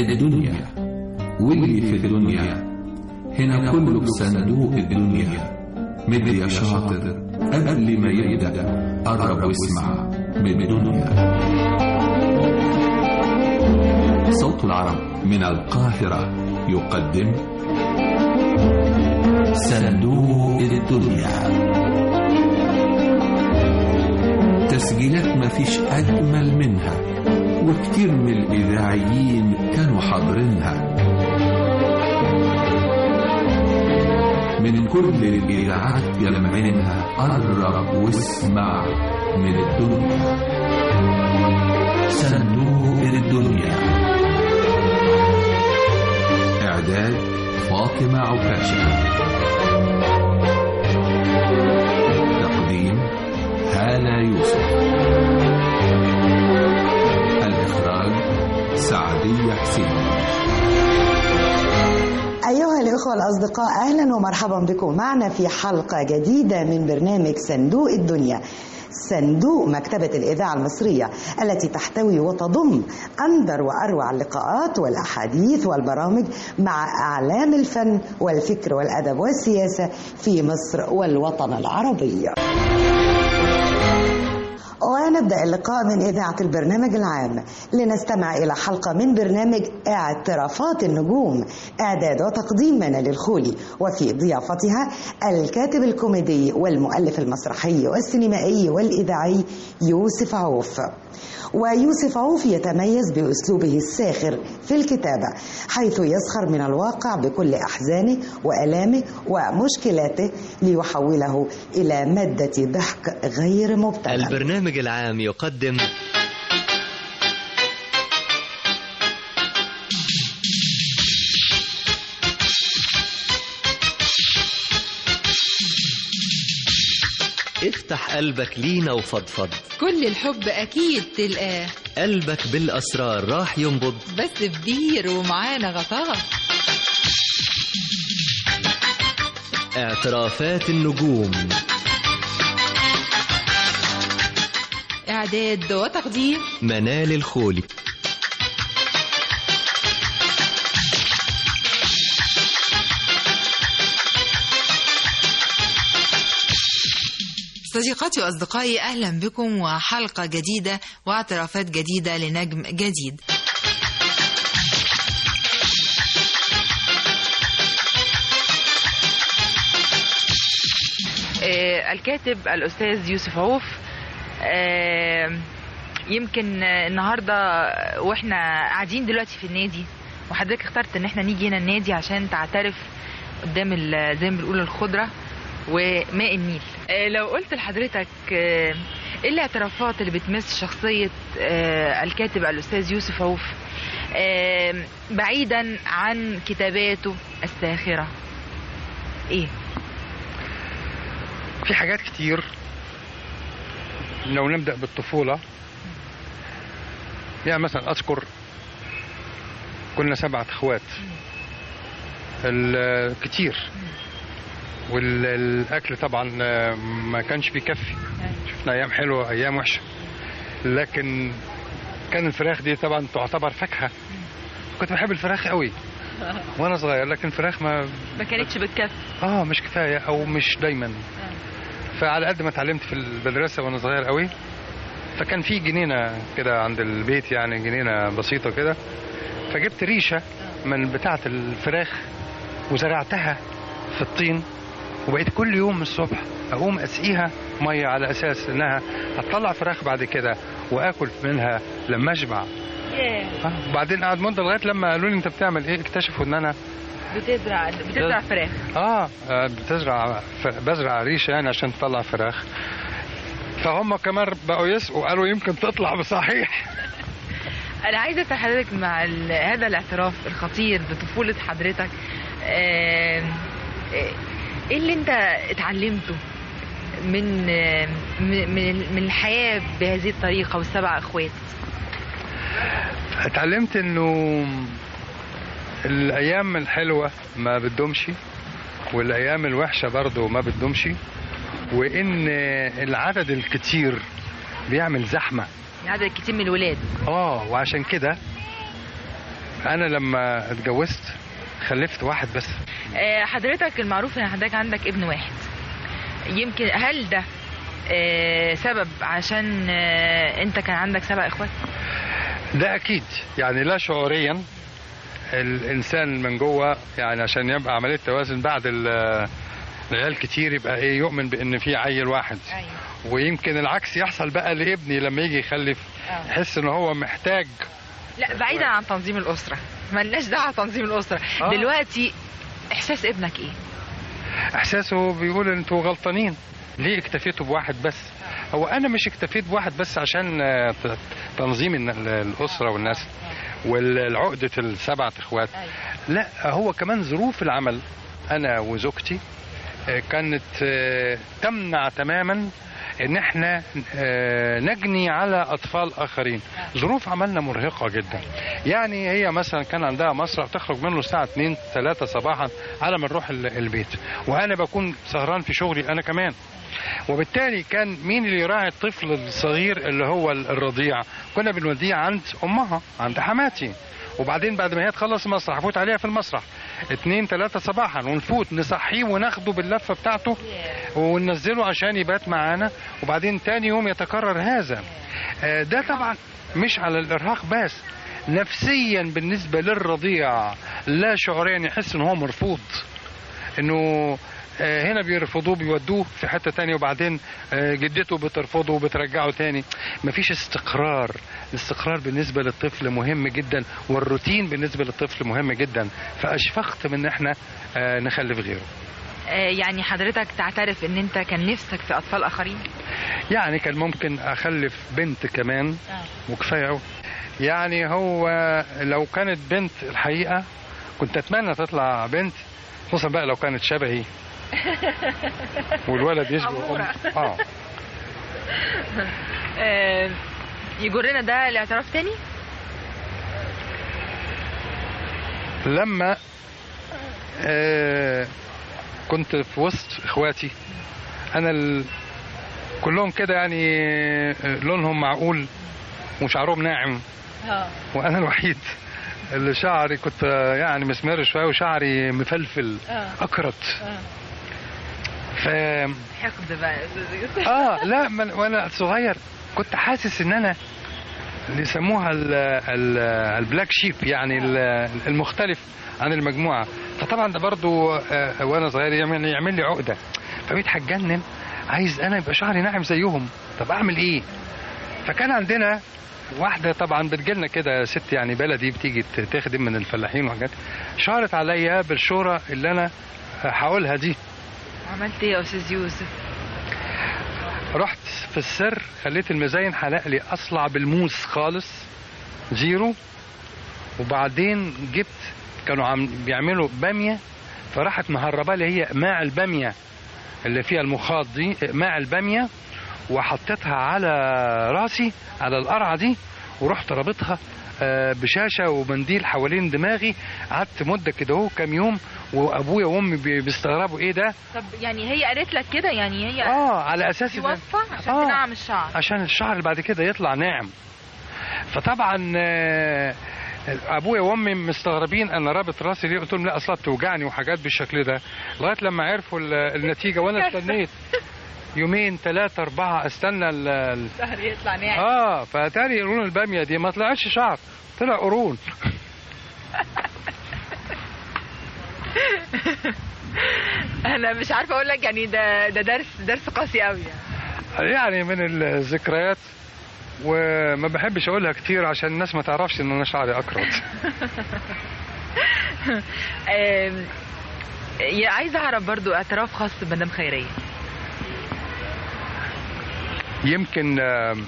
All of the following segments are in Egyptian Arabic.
الدنيا واللي في الدنيا هنا كله بصندوق الدنيا مد يا شاطر قبل ما يبدأ قرب واسمع من الدنيا صوت العرب من القاهرة يقدم صندوق الدنيا تسجيلات مفيش أجمل منها وكتير من الإذاعيين كانوا حاضرينها من كل الإذاعات يلمعينها قرب واسمع من الدنيا صندوق الدنيا إعداد فاطمة عكاشة تقديم هالة يوسف الإخراج سعدية حسين أيها الإخوة الأصدقاء أهلا ومرحبا بكم معنا في حلقة جديدة من برنامج صندوق الدنيا صندوق مكتبة الإذاعة المصرية التي تحتوي وتضم أندر وأروع اللقاءات والأحاديث والبرامج مع أعلام الفن والفكر والأدب والسياسة في مصر والوطن العربي ونبدأ اللقاء من إذاعة البرنامج العام لنستمع إلى حلقة من برنامج اعترافات النجوم إعداد وتقديم منال الخولي وفي ضيافتها الكاتب الكوميدي والمؤلف المسرحي والسينمائي والإذاعي يوسف عوف ويوسف عوف يتميز بأسلوبه الساخر في الكتابة حيث يسخر من الواقع بكل أحزانه وألامه ومشكلاته ليحوله إلى مادة ضحك غير مبتذل البرنامج العام يقدم افتح قلبك لينا وفضفض كل الحب أكيد تلقاه قلبك بالأسرار راح ينبض بس في بير ومعانا غطاه اعترافات النجوم إعداد وتقديم منال الخولي صديقاتي وأصدقائي أهلا بكم وحلقة جديدة واعترافات جديدة لنجم جديد آه، الكاتب الأستاذ يوسف عوف آه، يمكن آه، النهاردة واحنا قاعدين دلوقتي في النادي وحضرتك اخترت ان احنا نيجي هنا النادي عشان تعترف قدام ال- زي ما بنقول الخضرة وماء النيل آه، لو قلت لحضرتك آه، ايه الاعترافات اللي بتمس شخصية آه، الكاتب الأستاذ يوسف عوف آه، بعيدا عن كتاباته الساخرة ايه في حاجات كتير لو نبدأ بالطفولة يعني مثلا أذكر كنا سبعة إخوات ال- كتير والأكل طبعا آه، ما كانش بيكفي شفنا أيام حلوة أيام وحشة لكن كان الفراخ دي طبعا تعتبر فاكهة كنت بحب الفراخ قوي وانا صغير لكن الفراخ ما ما كانتش بتكفي اه مش كفايه او مش دايما فعلى قد ما اتعلمت في المدرسه وانا صغير قوي فكان في جنينه كده عند البيت يعني جنينه بسيطه كده فجبت ريشه من بتاعه الفراخ وزرعتها في الطين وبقيت كل يوم الصبح اقوم اسقيها ميه على اساس انها هتطلع فراخ بعد كده واكل منها لما اشبع آه، وبعدين قعد مده لغايه لما قالوا لي انت بتعمل ايه اكتشفوا ان انا بتزرع بتزرع فراخ اه آه، بتزرع ف... بزرع ريشه يعني عشان تطلع فراخ فهم كمان بقوا يسقوا قالوا يمكن تطلع بصحيح انا عايزه اسال حضرتك مع ال- هذا الاعتراف الخطير بطفوله حضرتك آم، آه، ايه اللي انت اتعلمته من آم، من من- من الحياه بهذه الطريقه والسبع اخوات اتعلمت انه الايام الحلوه ما بتدومش والايام الوحشه برضه ما بتدومش وان العدد الكتير بيعمل زحمه عدد كتير من الولاد اه وعشان كده انا لما اتجوزت خلفت واحد بس آه، حضرتك المعروف ان حضرتك عندك ابن واحد يمكن هل ده آه، سبب عشان آه، انت كان عندك سبع اخوات ده اكيد يعني لا شعوريا الانسان من جوه يعني عشان يبقى عمليه توازن بعد ال- العيال كتير يبقى ايه يؤمن بان في عيل واحد ايوه ويمكن العكس يحصل بقى لابني لما يجي يخلف آه. يحس ان هو محتاج لا بعيدا عن تنظيم الاسره ملناش دعوه بتنظيم الاسره آه. دلوقتي احساس ابنك ايه احساسه بيقول انتوا غلطانين ليه اكتفيتوا بواحد بس هو انا مش اكتفيت بواحد بس عشان آه، ت- تنظيم الن- ال- الاسره والناس والعقده السبعه اخوات لا هو كمان ظروف العمل انا وزوجتي آه، كانت آه، تمنع تماما ان احنا آه، نجني على اطفال اخرين ظروف عملنا مرهقه جدا يعني هي مثلا كان عندها مسرح تخرج منه الساعه 2 3 صباحا على ما نروح ال- البيت وانا بكون سهران في شغلي انا كمان وبالتالي كان مين اللي يراعي الطفل الصغير اللي هو ال- الرضيع كنا بنوديه عند امها عند حماتي وبعدين بعد ما هي تخلص المسرح افوت عليها في المسرح اتنين تلاتة صباحا ونفوت نصحيه وناخده باللفة بتاعته وننزله عشان يبات معانا وبعدين تاني يوم يتكرر هذا آه، ده طبعا مش على الارهاق بس نفسيا بالنسبة للرضيع لا شعوريا يحس ان هو مرفوض انه آه، هنا بيرفضوه بيودوه في حتة تانية وبعدين آه، جدته بترفضه وبترجعه تاني مفيش استقرار الاستقرار بالنسبة للطفل مهم جدا والروتين بالنسبة للطفل مهم جدا فأشفقت من ان احنا آه، نخلف غيره آه، يعني حضرتك تعترف ان انت كان نفسك في اطفال اخرين يعني كان ممكن اخلف بنت كمان وكفايه قوي يعني هو لو كانت بنت الحقيقه كنت اتمنى تطلع بنت خصوصا بقى لو كانت شبهي والولد يشبه أمورة. أم. اه آه، يجرنا ده لاعتراف تاني لما آه كنت في وسط اخواتي انا ال... كلهم كده يعني آه، لونهم معقول وشعرهم ناعم اه وانا الوحيد اللي شعري كنت آه، يعني مسمر شويه وشعري مفلفل اه اكرت اه ف حقد بقى يا أستاذ يوسف. اه لا من وانا صغير كنت حاسس ان انا اللي يسموها ال ال البلاك شيب يعني ال- المختلف عن المجموعه فطبعا ده برضو آه، وانا صغير يعمل يعمل لي عقده فبقيت هتجنن عايز انا يبقى شعري ناعم زيهم طب اعمل ايه فكان عندنا واحده طبعا بتجيلنا كده ست يعني بلدي بتيجي ت- تخدم من الفلاحين وحاجات شعرت عليا بالشوره اللي انا هقولها دي عملت ايه يا استاذ يوسف رحت في السر خليت المزين حلق لي اصلع بالموس خالص زيرو وبعدين جبت كانوا عم بيعملوا باميه فراحت مهربه لي هي ماء الباميه اللي فيها المخاط دي ماء الباميه وحطيتها على راسي على القرعه دي ورحت رابطها آه، بشاشه ومنديل حوالين دماغي قعدت مده كده اهو كام يوم وابويا وامي بي- بيستغربوا ايه ده طب يعني هي قالت لك كده يعني هي اه على اساس دي إن- وصفه عشان آه. تنعم الشعر عشان الشعر اللي بعد كده يطلع ناعم فطبعا آه، ابويا وامي مستغربين انا رابط راسي ليه قلت لهم لا اصلا بتوجعني وحاجات بالشكل ده لغايه لما عرفوا ال- النتيجه وانا استنيت يومين ثلاثة أربعة استنى ال ال- الشهر يطلع ناعم اه فاتاري قرون البامية دي ما طلعتش شعر طلع قرون انا مش عارفه اقول لك يعني ده ده درس درس قاسي قوي يعني يعني من الذكريات وما بحبش اقولها كتير عشان الناس ما تعرفش ان انا شعري اكرت آم، يا- عايزه اعرف برضو اعتراف خاص بمدام خيريه يمكن آم،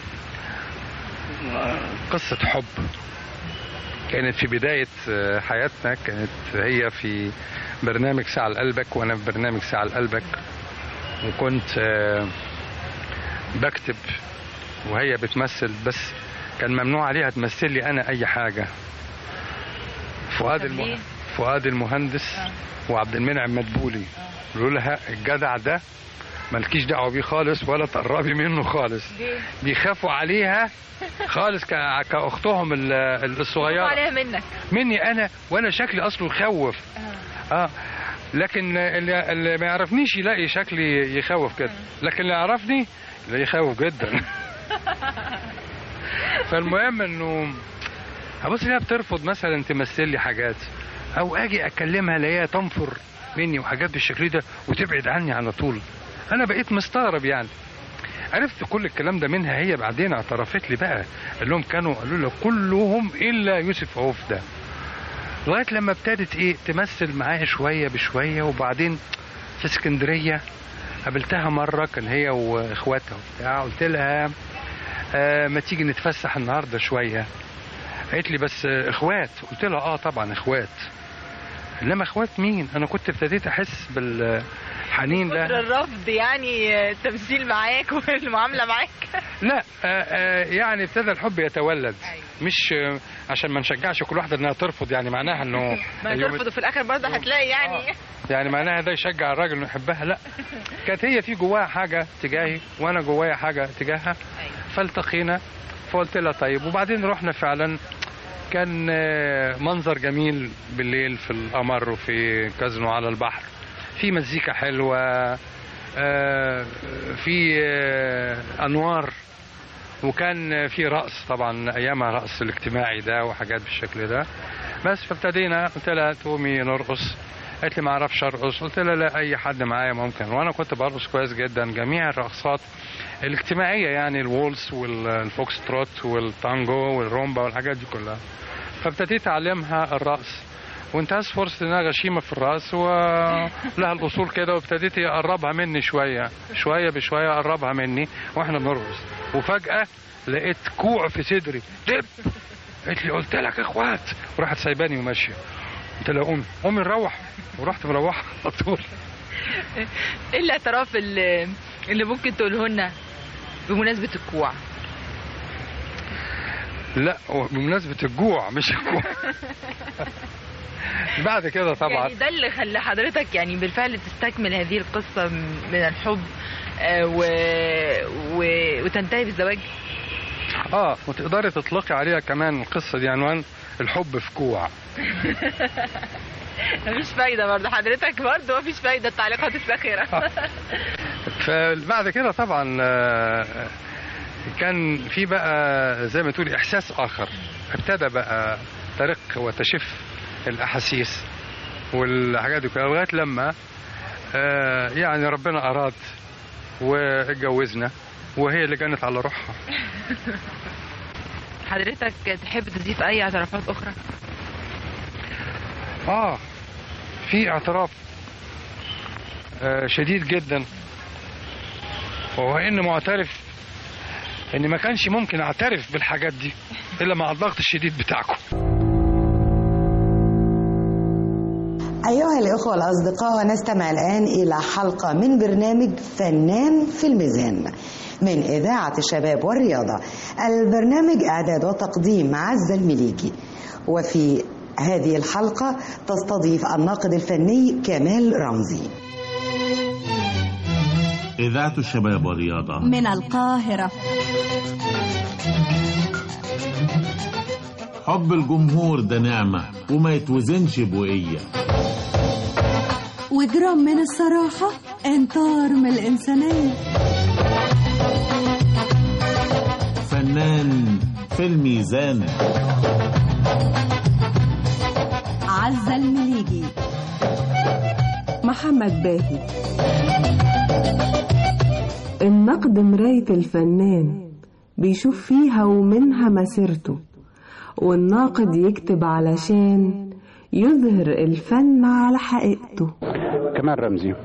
قصة حب كانت في بداية آه، حياتنا كانت هي في برنامج ساعة لقلبك وأنا في برنامج ساعة لقلبك وكنت آه، بكتب وهي بتمثل بس كان ممنوع عليها تمثل لي أنا أي حاجة فؤاد طب الم... ليه؟ فؤاد المهندس آه. وعبد المنعم مدبولي قالوا لها الجدع ده مالكيش دعوه بيه خالص ولا تقربي منه خالص بيخافوا عليها خالص ك- كاختهم ال- ال- الصغيره عليها منك مني انا وانا شكلي اصله يخوف اه لكن اللي, اللي ما يعرفنيش يلاقي شكلي يخوف كده لكن اللي يعرفني لا يخوف جدا فالمهم انه ابص ليها بترفض مثلا تمثل لي حاجات او اجي اكلمها الاقيها تنفر مني وحاجات بالشكل ده وتبعد عني على طول انا بقيت مستغرب يعني عرفت كل الكلام ده منها هي بعدين اعترفت لي بقى قال لهم كانوا قالوا لي كلهم الا يوسف عوف ده لغايه لما ابتدت ايه تمثل معايا شويه بشويه وبعدين في اسكندريه قابلتها مره كان هي واخواتها وبتاع قلت لها آه ما تيجي نتفسح النهارده شويه قالت لي بس آه، اخوات قلت لها اه طبعا اخوات انما اخوات مين انا كنت ابتديت احس بالحنين كتر ده الرفض يعني آه، التمثيل معاك والمعامله معاك لا آه، آه، يعني ابتدى الحب يتولد أيوة. مش آه، عشان ما نشجعش كل واحده انها ترفض يعني معناها انه ما يوم- ترفض وفي الاخر برضه هتلاقي يعني يعني معناها ده يشجع الراجل انه يحبها لا كانت هي في جواها حاجه تجاهي وانا جوايا حاجه تجاهها فالتقينا فقلت لها طيب وبعدين رحنا فعلا كان آه، منظر جميل بالليل في القمر وفي كازينو على البحر في مزيكا حلوه آه، في آه، انوار وكان في رقص طبعا ايامها رقص الاجتماعي ده وحاجات بالشكل ده بس فابتدينا قلت لها تقومي نرقص قالت لي ما اعرفش ارقص قلت لها لا اي حد معايا ممكن وانا كنت برقص كويس جدا جميع الرقصات الاجتماعيه يعني الوولس والفوكس تروت والتانجو والرومبا والحاجات دي كلها فابتديت اعلمها الرقص وانتهز فرصة انها غشيمة في الرأس ولها الأصول كده وابتديت أقربها مني شوية شوية بشوية أقربها مني واحنا بنرقص وفجأة لقيت كوع في صدري دب قالت لي قلت لك اخوات وراحت سايباني وماشية قلت لها قومي قومي نروح ورحت مروحة على طول ايه الاعتراف اللي, اللي ممكن تقوله لنا بمناسبه الكوع لا بمناسبة الجوع مش الكوع بعد كده طبعا يعني ده اللي خلى حضرتك يعني بالفعل تستكمل هذه القصه من الحب آه، و... و... وتنتهي بالزواج اه وتقدري تطلقي عليها كمان القصة دي عنوان الحب في كوع مفيش فايده برضه حضرتك برضه مفيش فايده التعليقات الساخره فبعد كده طبعا آه، كان في بقى زي ما تقولي احساس اخر ابتدى بقى ترق وتشف الاحاسيس والحاجات دي كلها لغايه لما آه، يعني ربنا اراد واتجوزنا وهي اللي كانت على روحها حضرتك تحب تضيف اي اعترافات اخرى اه في اعتراف آه شديد جدا وهو اني معترف اني ما كانش ممكن اعترف بالحاجات دي الا مع الضغط الشديد بتاعكم أيها الإخوة الأصدقاء ونستمع الآن إلى حلقة من برنامج فنان في الميزان من إذاعة الشباب والرياضة البرنامج إعداد وتقديم عزة المليكي وفي هذه الحلقة تستضيف الناقد الفني كمال رمزي إذاعة الشباب والرياضة من القاهرة حب الجمهور ده نعمة وما يتوزنش بوقية وجرام من الصراحة انطار من الإنسانية فنان في الميزان عزة المليجي محمد باهي النقد مراية الفنان بيشوف فيها ومنها مسيرته والناقد يكتب علشان يظهر الفن على حقيقته كمال رمزي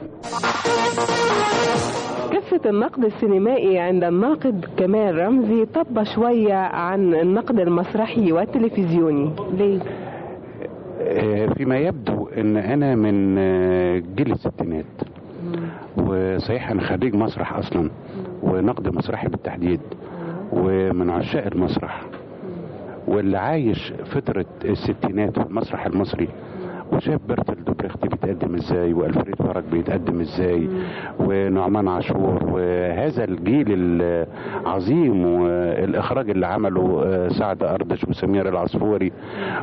كفة النقد السينمائي عند الناقد كمال رمزي طب شوية عن النقد المسرحي والتلفزيوني ليه؟ آه، فيما يبدو ان انا من آه، جيل الستينات وصحيح انا خريج مسرح اصلا ونقد مسرحي بالتحديد ومن عشاق المسرح واللي عايش فترة الستينات في المسرح المصري وشاف برتل بريخت بيتقدم ازاي والفريد فرج بيتقدم ازاي ونعمان عاشور وهذا الجيل العظيم والاخراج اللي عمله آه، سعد اردش وسمير العصفوري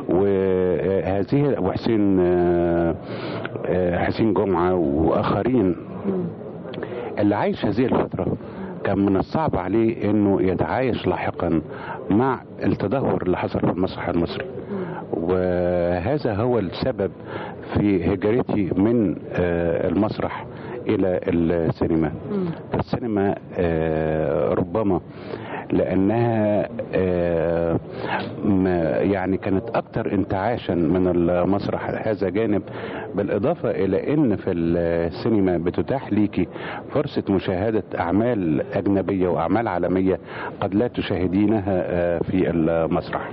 وهذه وحسين آه، آه، حسين جمعه واخرين اللي عايش هذه الفتره كان من الصعب عليه انه يتعايش لاحقا مع التدهور اللي حصل في المسرح المصري وهذا هو السبب في هجرتي من آه، المسرح الى السينما فالسينما آه، ربما لانها آه، ما- يعني كانت اكثر انتعاشا من المسرح هذا جانب بالاضافه الى ان في السينما بتتاح ليكي فرصه مشاهده اعمال اجنبيه واعمال عالميه قد لا تشاهدينها آه، في المسرح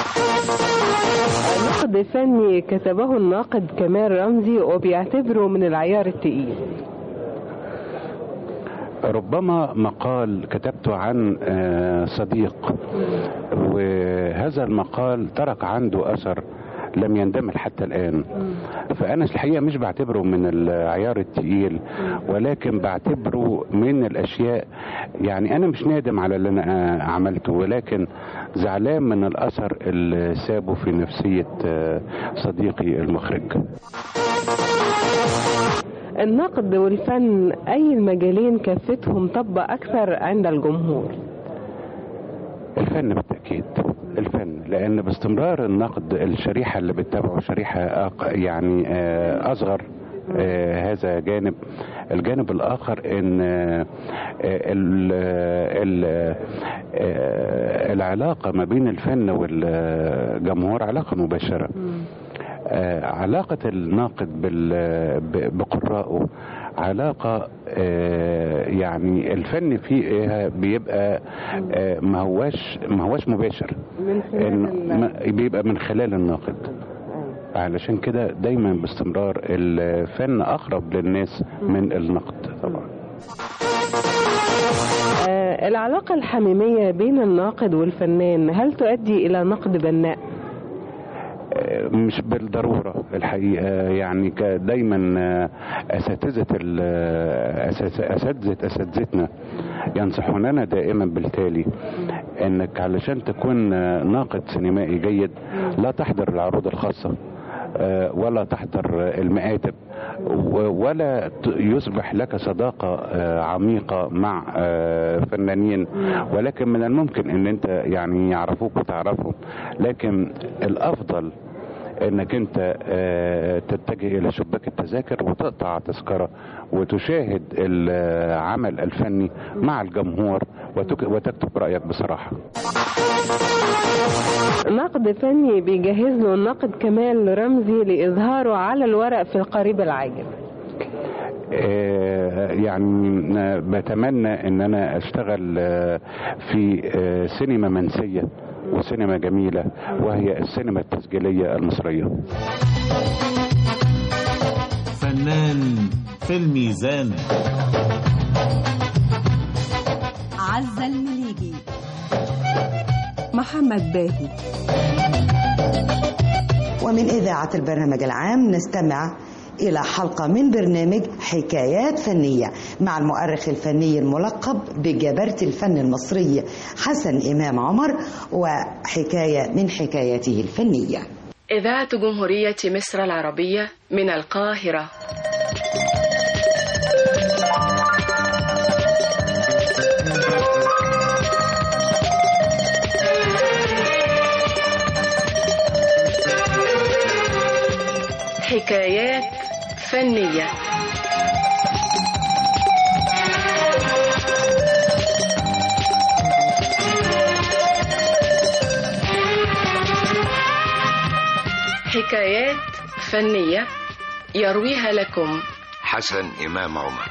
نقد فني كتبه الناقد كمال رمزي وبيعتبره من العيار التقيل ربما مقال كتبته عن آه، صديق وهذا المقال ترك عنده اثر لم يندمل حتى الان فانا الحقيقه مش بعتبره من العيار التقيل ولكن بعتبره من الاشياء يعني انا مش نادم على اللي انا آه، عملته ولكن زعلان من الاثر اللي سابه في نفسيه آه، صديقي المخرج النقد والفن أي المجالين كفتهم طب أكثر عند الجمهور الفن بالتأكيد الفن لأن باستمرار النقد الشريحة اللي بتتابعه شريحة أق- يعني آه، أصغر آه، هذا جانب الجانب الآخر إن آه، ال- ال- آه، العلاقة ما بين الفن والجمهور علاقة مباشرة آه، علاقة الناقد بال- ب- بقرائه علاقة آه، يعني الفن فيها بيبقى آه، ما هواش ما هواش مباشر من إن ما- بيبقى من خلال الناقد علشان كده دايما باستمرار الفن اقرب للناس من النقد طبعا آه، العلاقة الحميمية بين الناقد والفنان هل تؤدي إلى نقد بناء؟ آه، مش بالضرورة الحقيقة يعني ك- دايما آه، أساتذة ال- آه، أساس- أساتذة أساتذتنا ينصحوننا دائما بالتالي انك علشان تكون آه، ناقد سينمائي جيد لا تحضر العروض الخاصة آه، ولا تحضر آه، المآتب و- ولا ت- يصبح لك صداقة آه، عميقة مع آه، فنانين ولكن من الممكن ان انت يعني يعرفوك وتعرفهم لكن الافضل انك انت آه، تتجه الى شباك التذاكر وتقطع تذكره وتشاهد العمل الفني مع الجمهور وتك- وتكتب رايك بصراحه نقد فني بيجهز له الناقد كمال رمزي لإظهاره على الورق في القريب العاجل آه، يعني آه، بتمنى ان انا اشتغل آه، في آه، سينما منسيه وسينما جميله وهي السينما التسجيليه المصريه فنان في الميزان عزة المليجي محمد باهي ومن إذاعة البرنامج العام نستمع إلى حلقة من برنامج حكايات فنية مع المؤرخ الفني الملقب بجبرة الفن المصري حسن إمام عمر وحكاية من حكاياته الفنية إذاعة جمهورية مصر العربية من القاهرة حكايات فنية حكايات فنية يرويها لكم حسن إمام عمر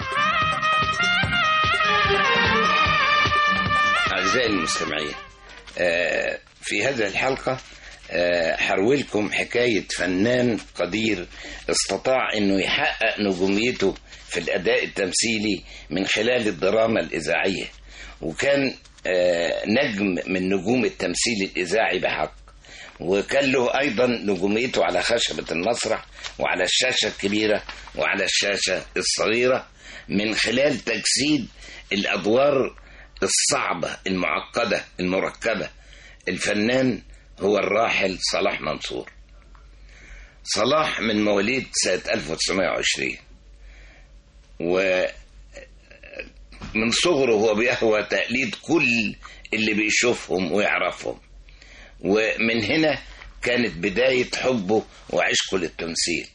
أعزائي المستمعين آه، في هذه الحلقة آه، حروي لكم حكاية فنان قدير استطاع أنه يحقق نجوميته في الأداء التمثيلي من خلال الدراما الإذاعية وكان آه، نجم من نجوم التمثيل الإذاعي بحق وكان له أيضا نجوميته على خشبة المسرح وعلى الشاشة الكبيرة وعلى الشاشة الصغيرة من خلال تجسيد الأدوار الصعبة المعقدة المركبة الفنان هو الراحل صلاح منصور صلاح من مواليد سنة 1920 ومن صغره هو بيهوى تقليد كل اللي بيشوفهم ويعرفهم ومن هنا كانت بداية حبه وعشقه للتمثيل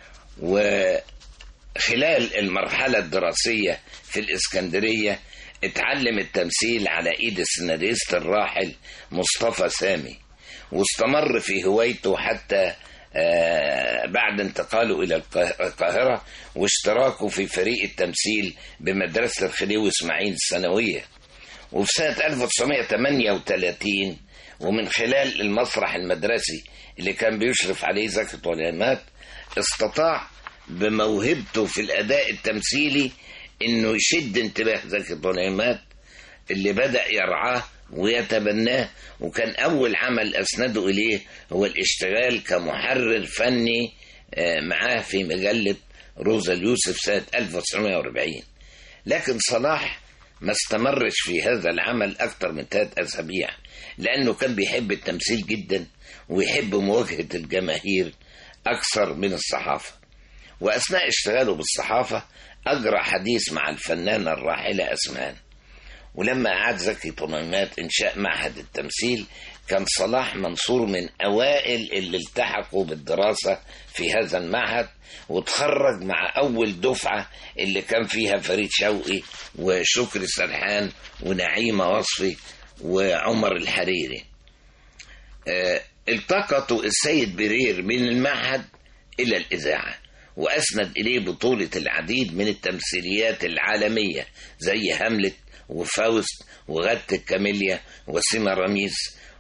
وخلال المرحلة الدراسية في الإسكندرية اتعلم التمثيل على ايد السيناريست الراحل مصطفى سامي واستمر في هوايته حتى آه بعد انتقاله الى القاهره واشتراكه في فريق التمثيل بمدرسه الخديوي اسماعيل الثانويه وفي سنه 1938 ومن خلال المسرح المدرسي اللي كان بيشرف عليه زكي طليمات استطاع بموهبته في الاداء التمثيلي انه يشد انتباه زكي طليمات اللي بدأ يرعاه ويتبناه وكان أول عمل أسنده إليه هو الاشتغال كمحرر فني معاه في مجلة روزا اليوسف سنة 1940 لكن صلاح ما استمرش في هذا العمل أكثر من ثلاث أسابيع لأنه كان بيحب التمثيل جدا ويحب مواجهة الجماهير أكثر من الصحافة وأثناء اشتغاله بالصحافة أجرى حديث مع الفنانة الراحلة أسمان ولما أعاد زكي طميمات إنشاء معهد التمثيل كان صلاح منصور من أوائل اللي التحقوا بالدراسة في هذا المعهد وتخرج مع أول دفعة اللي كان فيها فريد شوقي وشكري سرحان ونعيمة وصفي وعمر الحريري اه التقطوا السيد برير من المعهد إلى الإذاعة وأسند إليه بطولة العديد من التمثيليات العالمية زي هاملت وفاوست وغادة الكاميليا وسيما رميز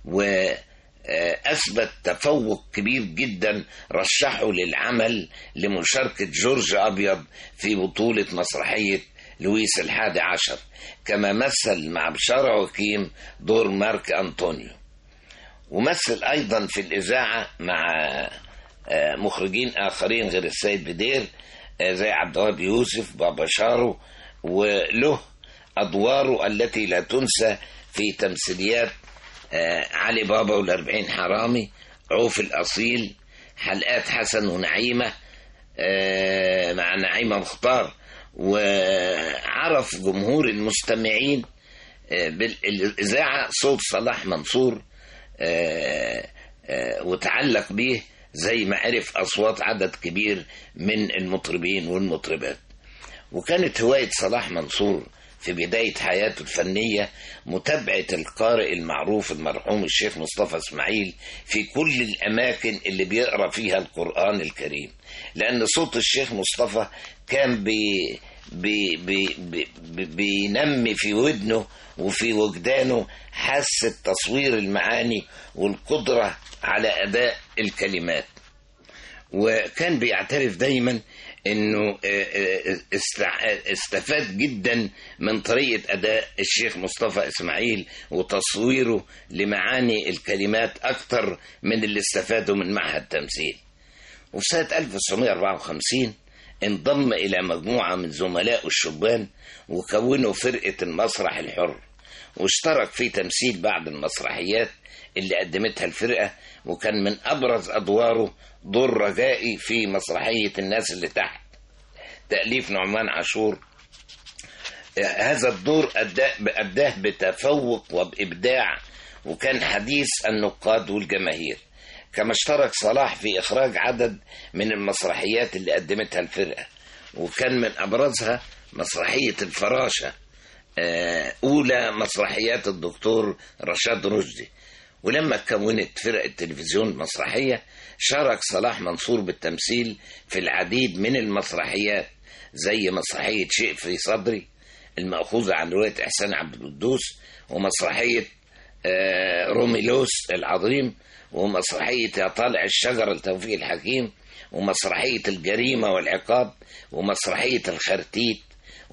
وأثبت تفوق كبير جدا رشحه للعمل لمشاركة جورج أبيض في بطولة مسرحية لويس الحادي عشر كما مثل مع بشارة وكيم دور مارك أنطونيو ومثل أيضا في الإذاعة مع مخرجين آخرين غير السيد بدير زي عبد الوهاب يوسف بابا شارو وله أدواره التي لا تنسى في تمثيليات علي بابا والأربعين حرامي عوف الأصيل حلقات حسن ونعيمة مع نعيمة مختار وعرف جمهور المستمعين بالإذاعة صوت صلاح منصور وتعلق به زي ما عرف أصوات عدد كبير من المطربين والمطربات وكانت هواية صلاح منصور في بداية حياته الفنية متابعة القارئ المعروف المرحوم الشيخ مصطفى اسماعيل في كل الأماكن اللي بيقرأ فيها القرآن الكريم لأن صوت الشيخ مصطفى كان بي بي بي بي بي بينمي في ودنه وفي وجدانه حاسة تصوير المعاني والقدرة على أداء الكلمات وكان بيعترف دايما انه استفاد جدا من طريقة اداء الشيخ مصطفى اسماعيل وتصويره لمعاني الكلمات اكتر من اللي استفاده من معهد تمثيل وفي سنة 1954 انضم الى مجموعة من زملائه الشبان وكونوا فرقة المسرح الحر واشترك في تمثيل بعض المسرحيات اللي قدمتها الفرقة وكان من أبرز أدواره دور رجائي في مسرحية الناس اللي تحت تأليف نعمان عاشور هذا الدور أداه, أداه بتفوق وبإبداع وكان حديث النقاد والجماهير كما اشترك صلاح في إخراج عدد من المسرحيات اللي قدمتها الفرقة وكان من أبرزها مسرحية الفراشة أولى مسرحيات الدكتور رشاد رشدي ولما كونت فرقة التلفزيون المسرحية شارك صلاح منصور بالتمثيل في العديد من المسرحيات زي مسرحية شيء في صدري المأخوذة عن رواية إحسان عبد القدوس ومسرحية روميلوس العظيم ومسرحية يا طالع الشجرة لتوفيق الحكيم ومسرحية الجريمة والعقاب ومسرحية الخرتيت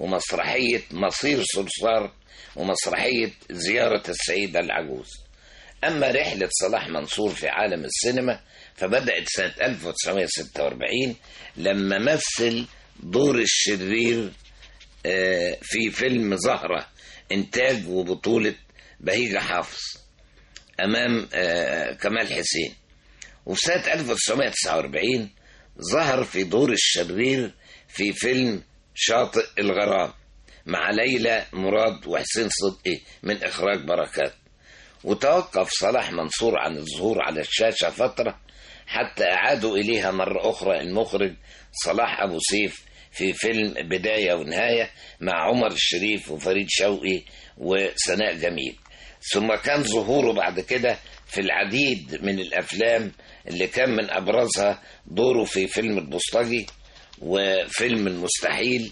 ومسرحية مصير صرصار ومسرحية زيارة السيدة العجوز أما رحلة صلاح منصور في عالم السينما فبدأت سنة 1946 لما مثل دور الشرير آه، في فيلم زهرة إنتاج وبطولة بهيجة حافظ أمام آه، كمال حسين وفي سنة 1949 ظهر في دور الشرير في فيلم شاطئ الغرام مع ليلى مراد وحسين صدقي من إخراج بركات وتوقف صلاح منصور عن الظهور على الشاشة فترة حتى أعادوا إليها مرة أخرى المخرج صلاح أبو سيف في فيلم بداية ونهاية مع عمر الشريف وفريد شوقي وسناء جميل ثم كان ظهوره بعد كده في العديد من الأفلام اللي كان من أبرزها دوره في فيلم البوسطجي وفيلم المستحيل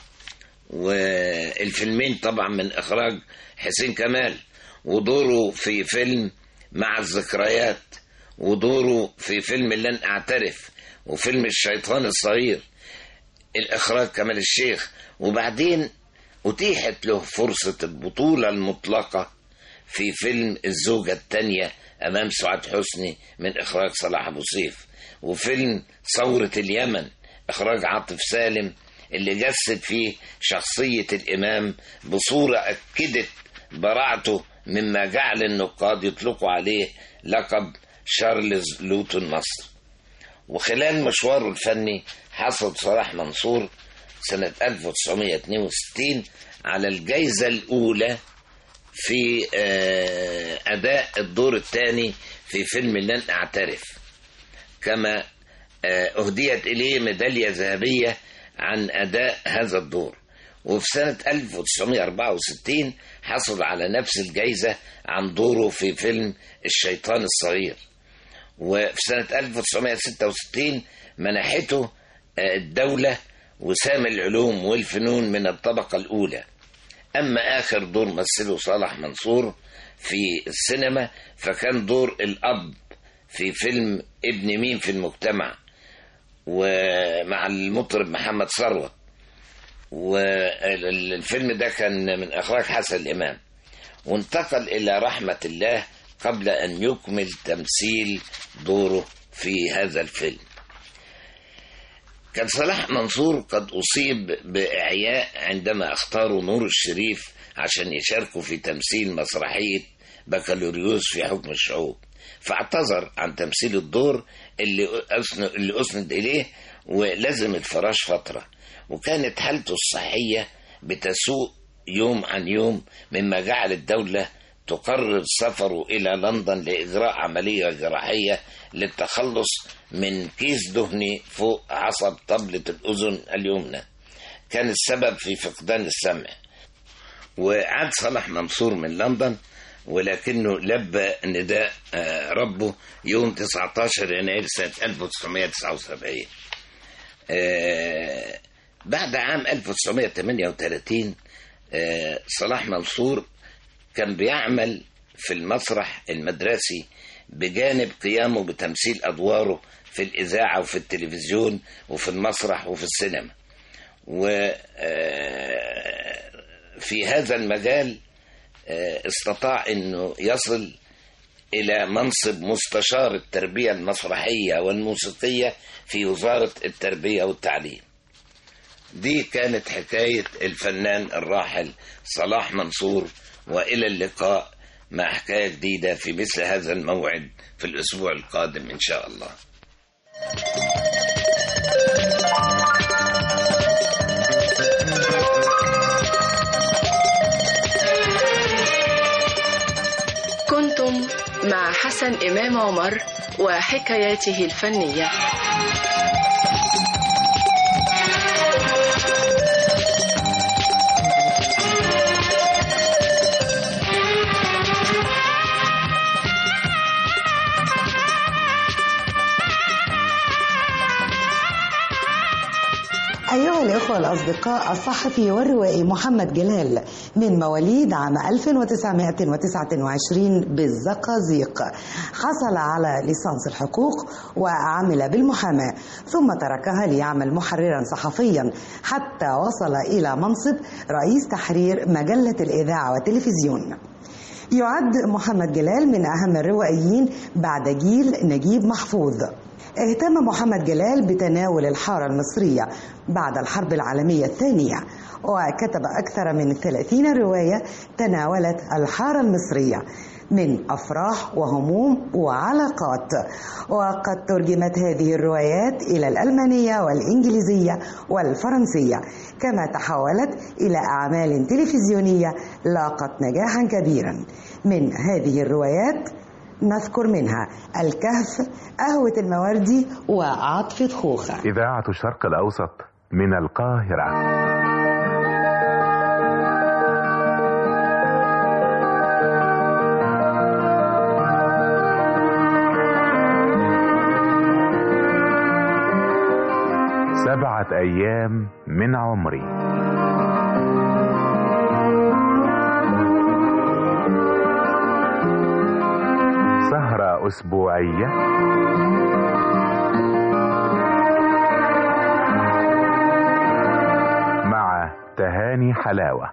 والفيلمين طبعا من إخراج حسين كمال ودوره في فيلم مع الذكريات ودوره في فيلم لن أعترف وفيلم الشيطان الصغير الإخراج كمال الشيخ وبعدين أتيحت له فرصة البطولة المطلقة في فيلم الزوجة الثانية أمام سعاد حسني من إخراج صلاح أبو سيف وفيلم ثورة اليمن إخراج عاطف سالم اللي جسد فيه شخصية الإمام بصورة أكدت براعته مما جعل النقاد يطلقوا عليه لقب شارلز لوتون مصر وخلال مشواره الفني حصل صلاح منصور سنة 1962 على الجائزة الأولى في آه، أداء الدور الثاني في فيلم لن أعترف كما آه، أهديت إليه ميدالية ذهبية عن أداء هذا الدور وفي سنة 1964 حصل على نفس الجائزة عن دوره في فيلم الشيطان الصغير وفي سنة 1966 منحته آه، الدولة وسام العلوم والفنون من الطبقة الأولى أما آخر دور مثله صالح منصور في السينما فكان دور الأب في فيلم ابن مين في المجتمع ومع المطرب محمد ثروت والفيلم ده كان من إخراج حسن الإمام وانتقل إلى رحمة الله قبل أن يكمل تمثيل دوره في هذا الفيلم كان صلاح منصور قد أصيب بإعياء عندما اختاروا نور الشريف عشان يشاركوا في تمثيل مسرحية بكالوريوس في حكم الشعوب فاعتذر عن تمثيل الدور اللي أسند, اللي أسند إليه ولزم الفراش فترة وكانت حالته الصحية بتسوء يوم عن يوم مما جعل الدولة تقرر سفره إلى لندن لإجراء عملية جراحية للتخلص من كيس دهني فوق عصب طبلة الأذن اليمنى كان السبب في فقدان السمع وعاد صلاح منصور من لندن ولكنه لبى نداء آه، ربه يوم 19 يناير سنة 1979 آه، بعد عام 1938 آه، صلاح منصور كان بيعمل في المسرح المدرسي بجانب قيامه بتمثيل أدواره في الإذاعة وفي التلفزيون وفي المسرح وفي السينما وفي هذا المجال آه، استطاع أنه يصل إلى منصب مستشار التربية المسرحية والموسيقية في وزارة التربية والتعليم دي كانت حكاية الفنان الراحل صلاح منصور وإلى اللقاء مع حكاية جديدة في مثل هذا الموعد في الأسبوع القادم إن شاء الله كنتم مع حسن إمام عمر وحكاياته الفنية أيها الإخوة الأصدقاء الصحفي والروائي محمد جلال من مواليد عام 1929 بالزقازيق حصل على ليسانس الحقوق وعمل بالمحاماة ثم تركها ليعمل محررا صحفيا حتى وصل إلى منصب رئيس تحرير مجلة الإذاعة والتلفزيون يعد محمد جلال من أهم الروائيين بعد جيل نجيب محفوظ اهتم محمد جلال بتناول الحارة المصرية بعد الحرب العالمية الثانية وكتب أكثر من 30 رواية تناولت الحارة المصرية من أفراح وهموم وعلاقات وقد ترجمت هذه الروايات إلى الألمانية والإنجليزية والفرنسية كما تحولت إلى أعمال تلفزيونية لاقت نجاحا كبيرا من هذه الروايات نذكر منها الكهف قهوة المواردي وعطفة خوخة إذاعة الشرق الأوسط من القاهرة سبعة أيام من عمري سهرة أسبوعية مع تهاني حلاوة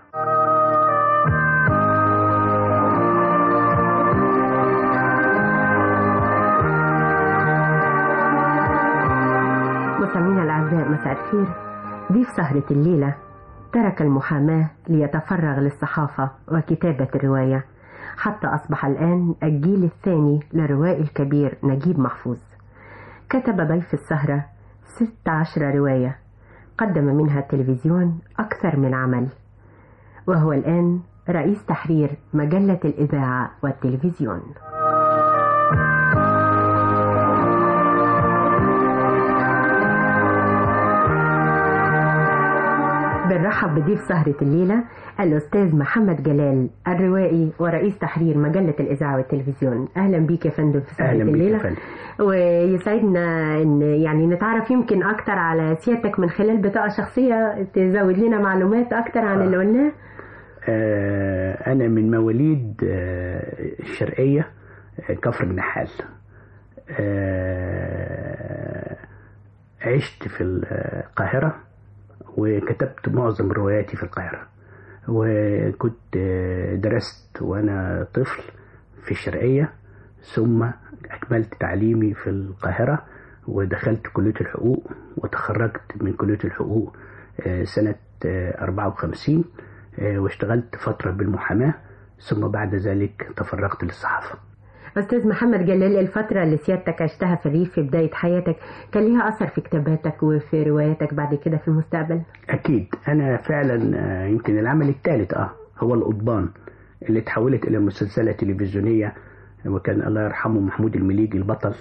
مستمعينا الأعزاء مساء الخير ضيف سهرة الليلة ترك المحاماة ليتفرغ للصحافة وكتابة الرواية حتى أصبح الآن الجيل الثاني للروائي الكبير نجيب محفوظ كتب ضيف السهرة 16 رواية قدم منها التلفزيون أكثر من عمل وهو الآن رئيس تحرير مجلة الإذاعة والتلفزيون بنرحب بضيف سهرة الليلة الأستاذ محمد جلال الروائي ورئيس تحرير مجلة الإذاعة والتلفزيون أهلا بيك يا فندم في سهرة أهلا بيك الليلة يا فندم. ويسعدنا إن يعني نتعرف يمكن أكتر على سيادتك من خلال بطاقة شخصية تزود لنا معلومات أكتر عن اللي قلناه آه، أنا من مواليد آه، الشرقية آه، كفر النحال آه، عشت في القاهرة وكتبت معظم رواياتي في القاهرة وكنت آه، درست وأنا طفل في الشرقية ثم أكملت تعليمي في القاهرة ودخلت كلية الحقوق وتخرجت من كلية الحقوق آه، سنة آه، 54 آه، واشتغلت فترة بالمحاماة ثم بعد ذلك تفرغت للصحافة أستاذ محمد جلال الفترة اللي سيادتك عشتها في الريف في بداية حياتك كان ليها أثر في كتاباتك وفي رواياتك بعد كده في المستقبل أكيد أنا فعلا آه، يمكن العمل الثالث أه هو القضبان اللي تحولت إلى مسلسلة تلفزيونية وكان الله يرحمه محمود المليجي البطل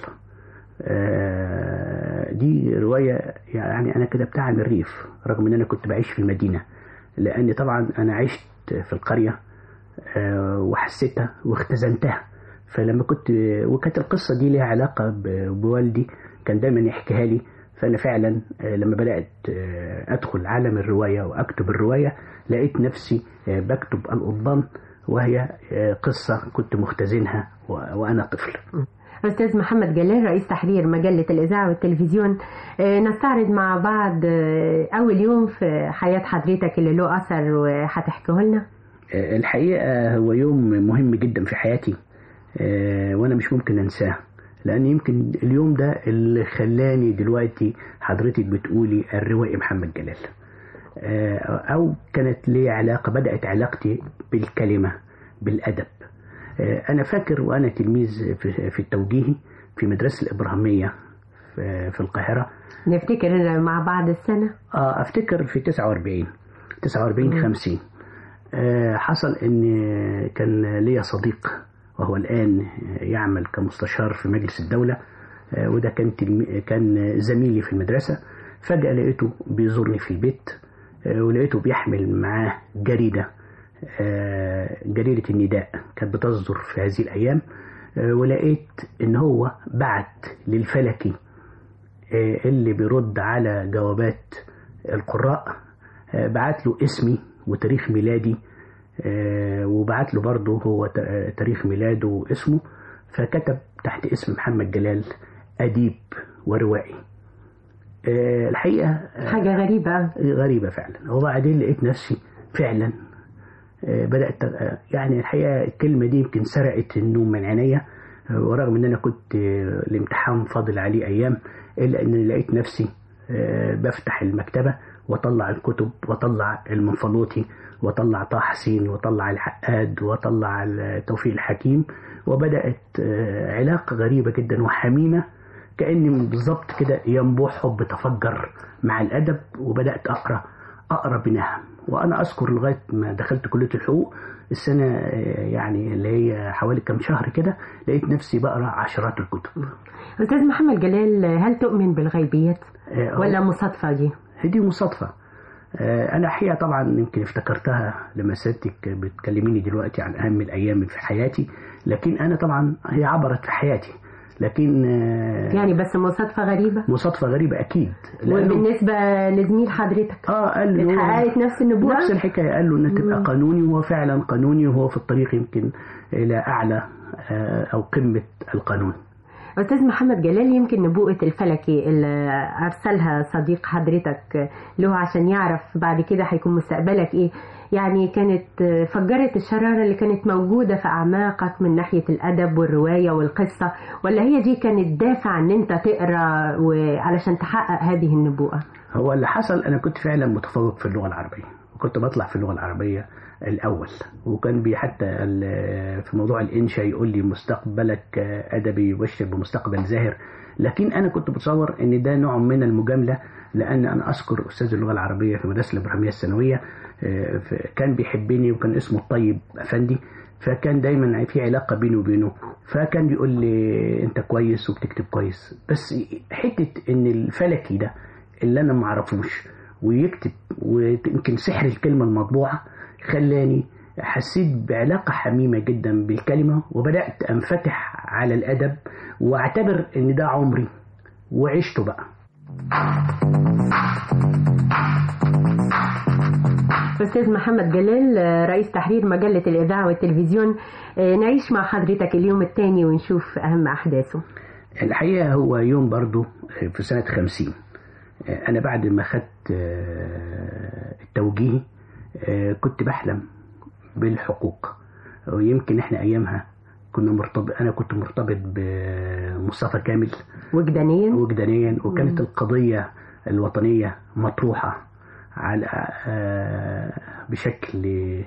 آه، دي رواية يعني أنا كتبتها عن الريف رغم إن أنا كنت بعيش في المدينة لأن طبعا أنا عشت في القرية آه، وحسيتها واختزنتها فلما كنت وكانت القصة دي ليها علاقة ب- بوالدي كان دايما يحكيها لي فأنا فعلا آه، لما بدأت آه، أدخل عالم الرواية وأكتب الرواية لقيت نفسي آه، بكتب القضبان وهي آه، قصة كنت مختزنها و- وأنا طفل أستاذ محمد جلال رئيس تحرير مجلة الإذاعة والتلفزيون آه، نستعرض مع بعض آه، أول يوم في حياة حضرتك اللي له أثر وهتحكيه لنا آه، الحقيقة هو يوم مهم جدا في حياتي آه، وأنا مش ممكن أنساه لأن يمكن اليوم ده اللي خلاني دلوقتي حضرتك بتقولي الروائي محمد جلال آه، أو كانت لي علاقة بدأت علاقتي بالكلمة بالأدب آه، أنا فاكر وأنا تلميذ في في التوجيهي في مدرسة الإبراهيمية في في القاهرة نفتكر مع بعض السنة اه افتكر في 49 49 50 آه حصل ان كان ليا صديق وهو الان يعمل كمستشار في مجلس الدوله آه وده كان تلمي- كان زميلي في المدرسه فجاه لقيته بيزورني في البيت آه ولقيته بيحمل معاه جريده آه جريده النداء كانت بتصدر في هذه الايام آه ولقيت ان هو بعت للفلكي آه، اللي بيرد على جوابات القراء آه، بعت له اسمي وتاريخ ميلادي آه، وبعت له برضه هو ت- آه، تاريخ ميلاده واسمه فكتب تحت اسم محمد جلال أديب وروائي آه، الحقيقة آه، حاجة غريبة غريبة فعلا وبعدين لقيت نفسي فعلا آه، بدات آه، يعني الحقيقه الكلمه دي يمكن سرقت النوم من عينيا آه، ورغم ان انا كنت آه، الامتحان فاضل عليه ايام الا ان لقيت نفسي آه، بفتح المكتبه واطلع الكتب واطلع المنفلوطي واطلع طه حسين واطلع العقاد واطلع توفيق الحكيم وبدات آه، علاقه غريبه جدا وحميمه كاني بالظبط كده ينبوع حب تفجر مع الادب وبدات اقرا اقرا بنهم وانا اذكر لغايه ما دخلت كليه الحقوق السنه آه، يعني اللي هي حوالي كام شهر كده لقيت نفسي بقرا عشرات الكتب أستاذ محمد جلال هل تؤمن بالغيبيات آه، ولا مصادفة دي؟ دي مصادفة آه، أنا حقيقة طبعا يمكن افتكرتها لما سيادتك بتكلميني دلوقتي عن أهم الأيام في حياتي لكن أنا طبعا هي عبرت في حياتي لكن آه، يعني بس مصادفة غريبة مصادفة غريبة أكيد لأنه- وبالنسبة لزميل حضرتك اه قال له اتحققت نفس النبوة نفس الحكايه قال له ان تبقى مم. قانوني وهو فعلا قانوني وهو في الطريق يمكن الى اعلى آه، او قمه القانون أستاذ محمد جلال يمكن نبوءة الفلكي اللي أرسلها صديق حضرتك له عشان يعرف بعد كده هيكون مستقبلك إيه يعني كانت فجرت الشرارة اللي كانت موجودة في أعماقك من ناحية الأدب والرواية والقصة ولا هي دي كانت دافع إن أنت تقرأ وعلشان تحقق هذه النبوءة هو اللي حصل انا كنت فعلا متفوق في اللغه العربيه وكنت بطلع في اللغه العربيه الاول وكان بي حتى ال- في موضوع الانشاء يقول لي مستقبلك ادبي يبشر بمستقبل زاهر لكن انا كنت بتصور ان ده نوع من المجامله لان انا اذكر استاذ اللغه العربيه في المدرسه الابراهيميه الثانويه آه، ف- كان بيحبني وكان اسمه الطيب افندي فكان دايما في علاقه بيني وبينه فكان بيقول لي انت كويس وبتكتب كويس بس حته ان الفلكي ده اللي انا ما اعرفوش ويكتب ويمكن سحر الكلمه المطبوعه خلاني حسيت بعلاقه حميمه جدا بالكلمه وبدات انفتح على الادب واعتبر ان ده عمري وعشته بقى أستاذ محمد جلال رئيس تحرير مجلة الإذاعة والتلفزيون نعيش مع حضرتك اليوم الثاني ونشوف أهم أحداثه الحقيقة هو يوم برضو في سنة خمسين أنا بعد ما خدت التوجيه كنت بحلم بالحقوق ويمكن احنا أيامها كنا مرتبط أنا كنت مرتبط بمصطفى كامل وجدانيا وجدانيا وكانت مم. القضية الوطنية مطروحة على آه، بشكل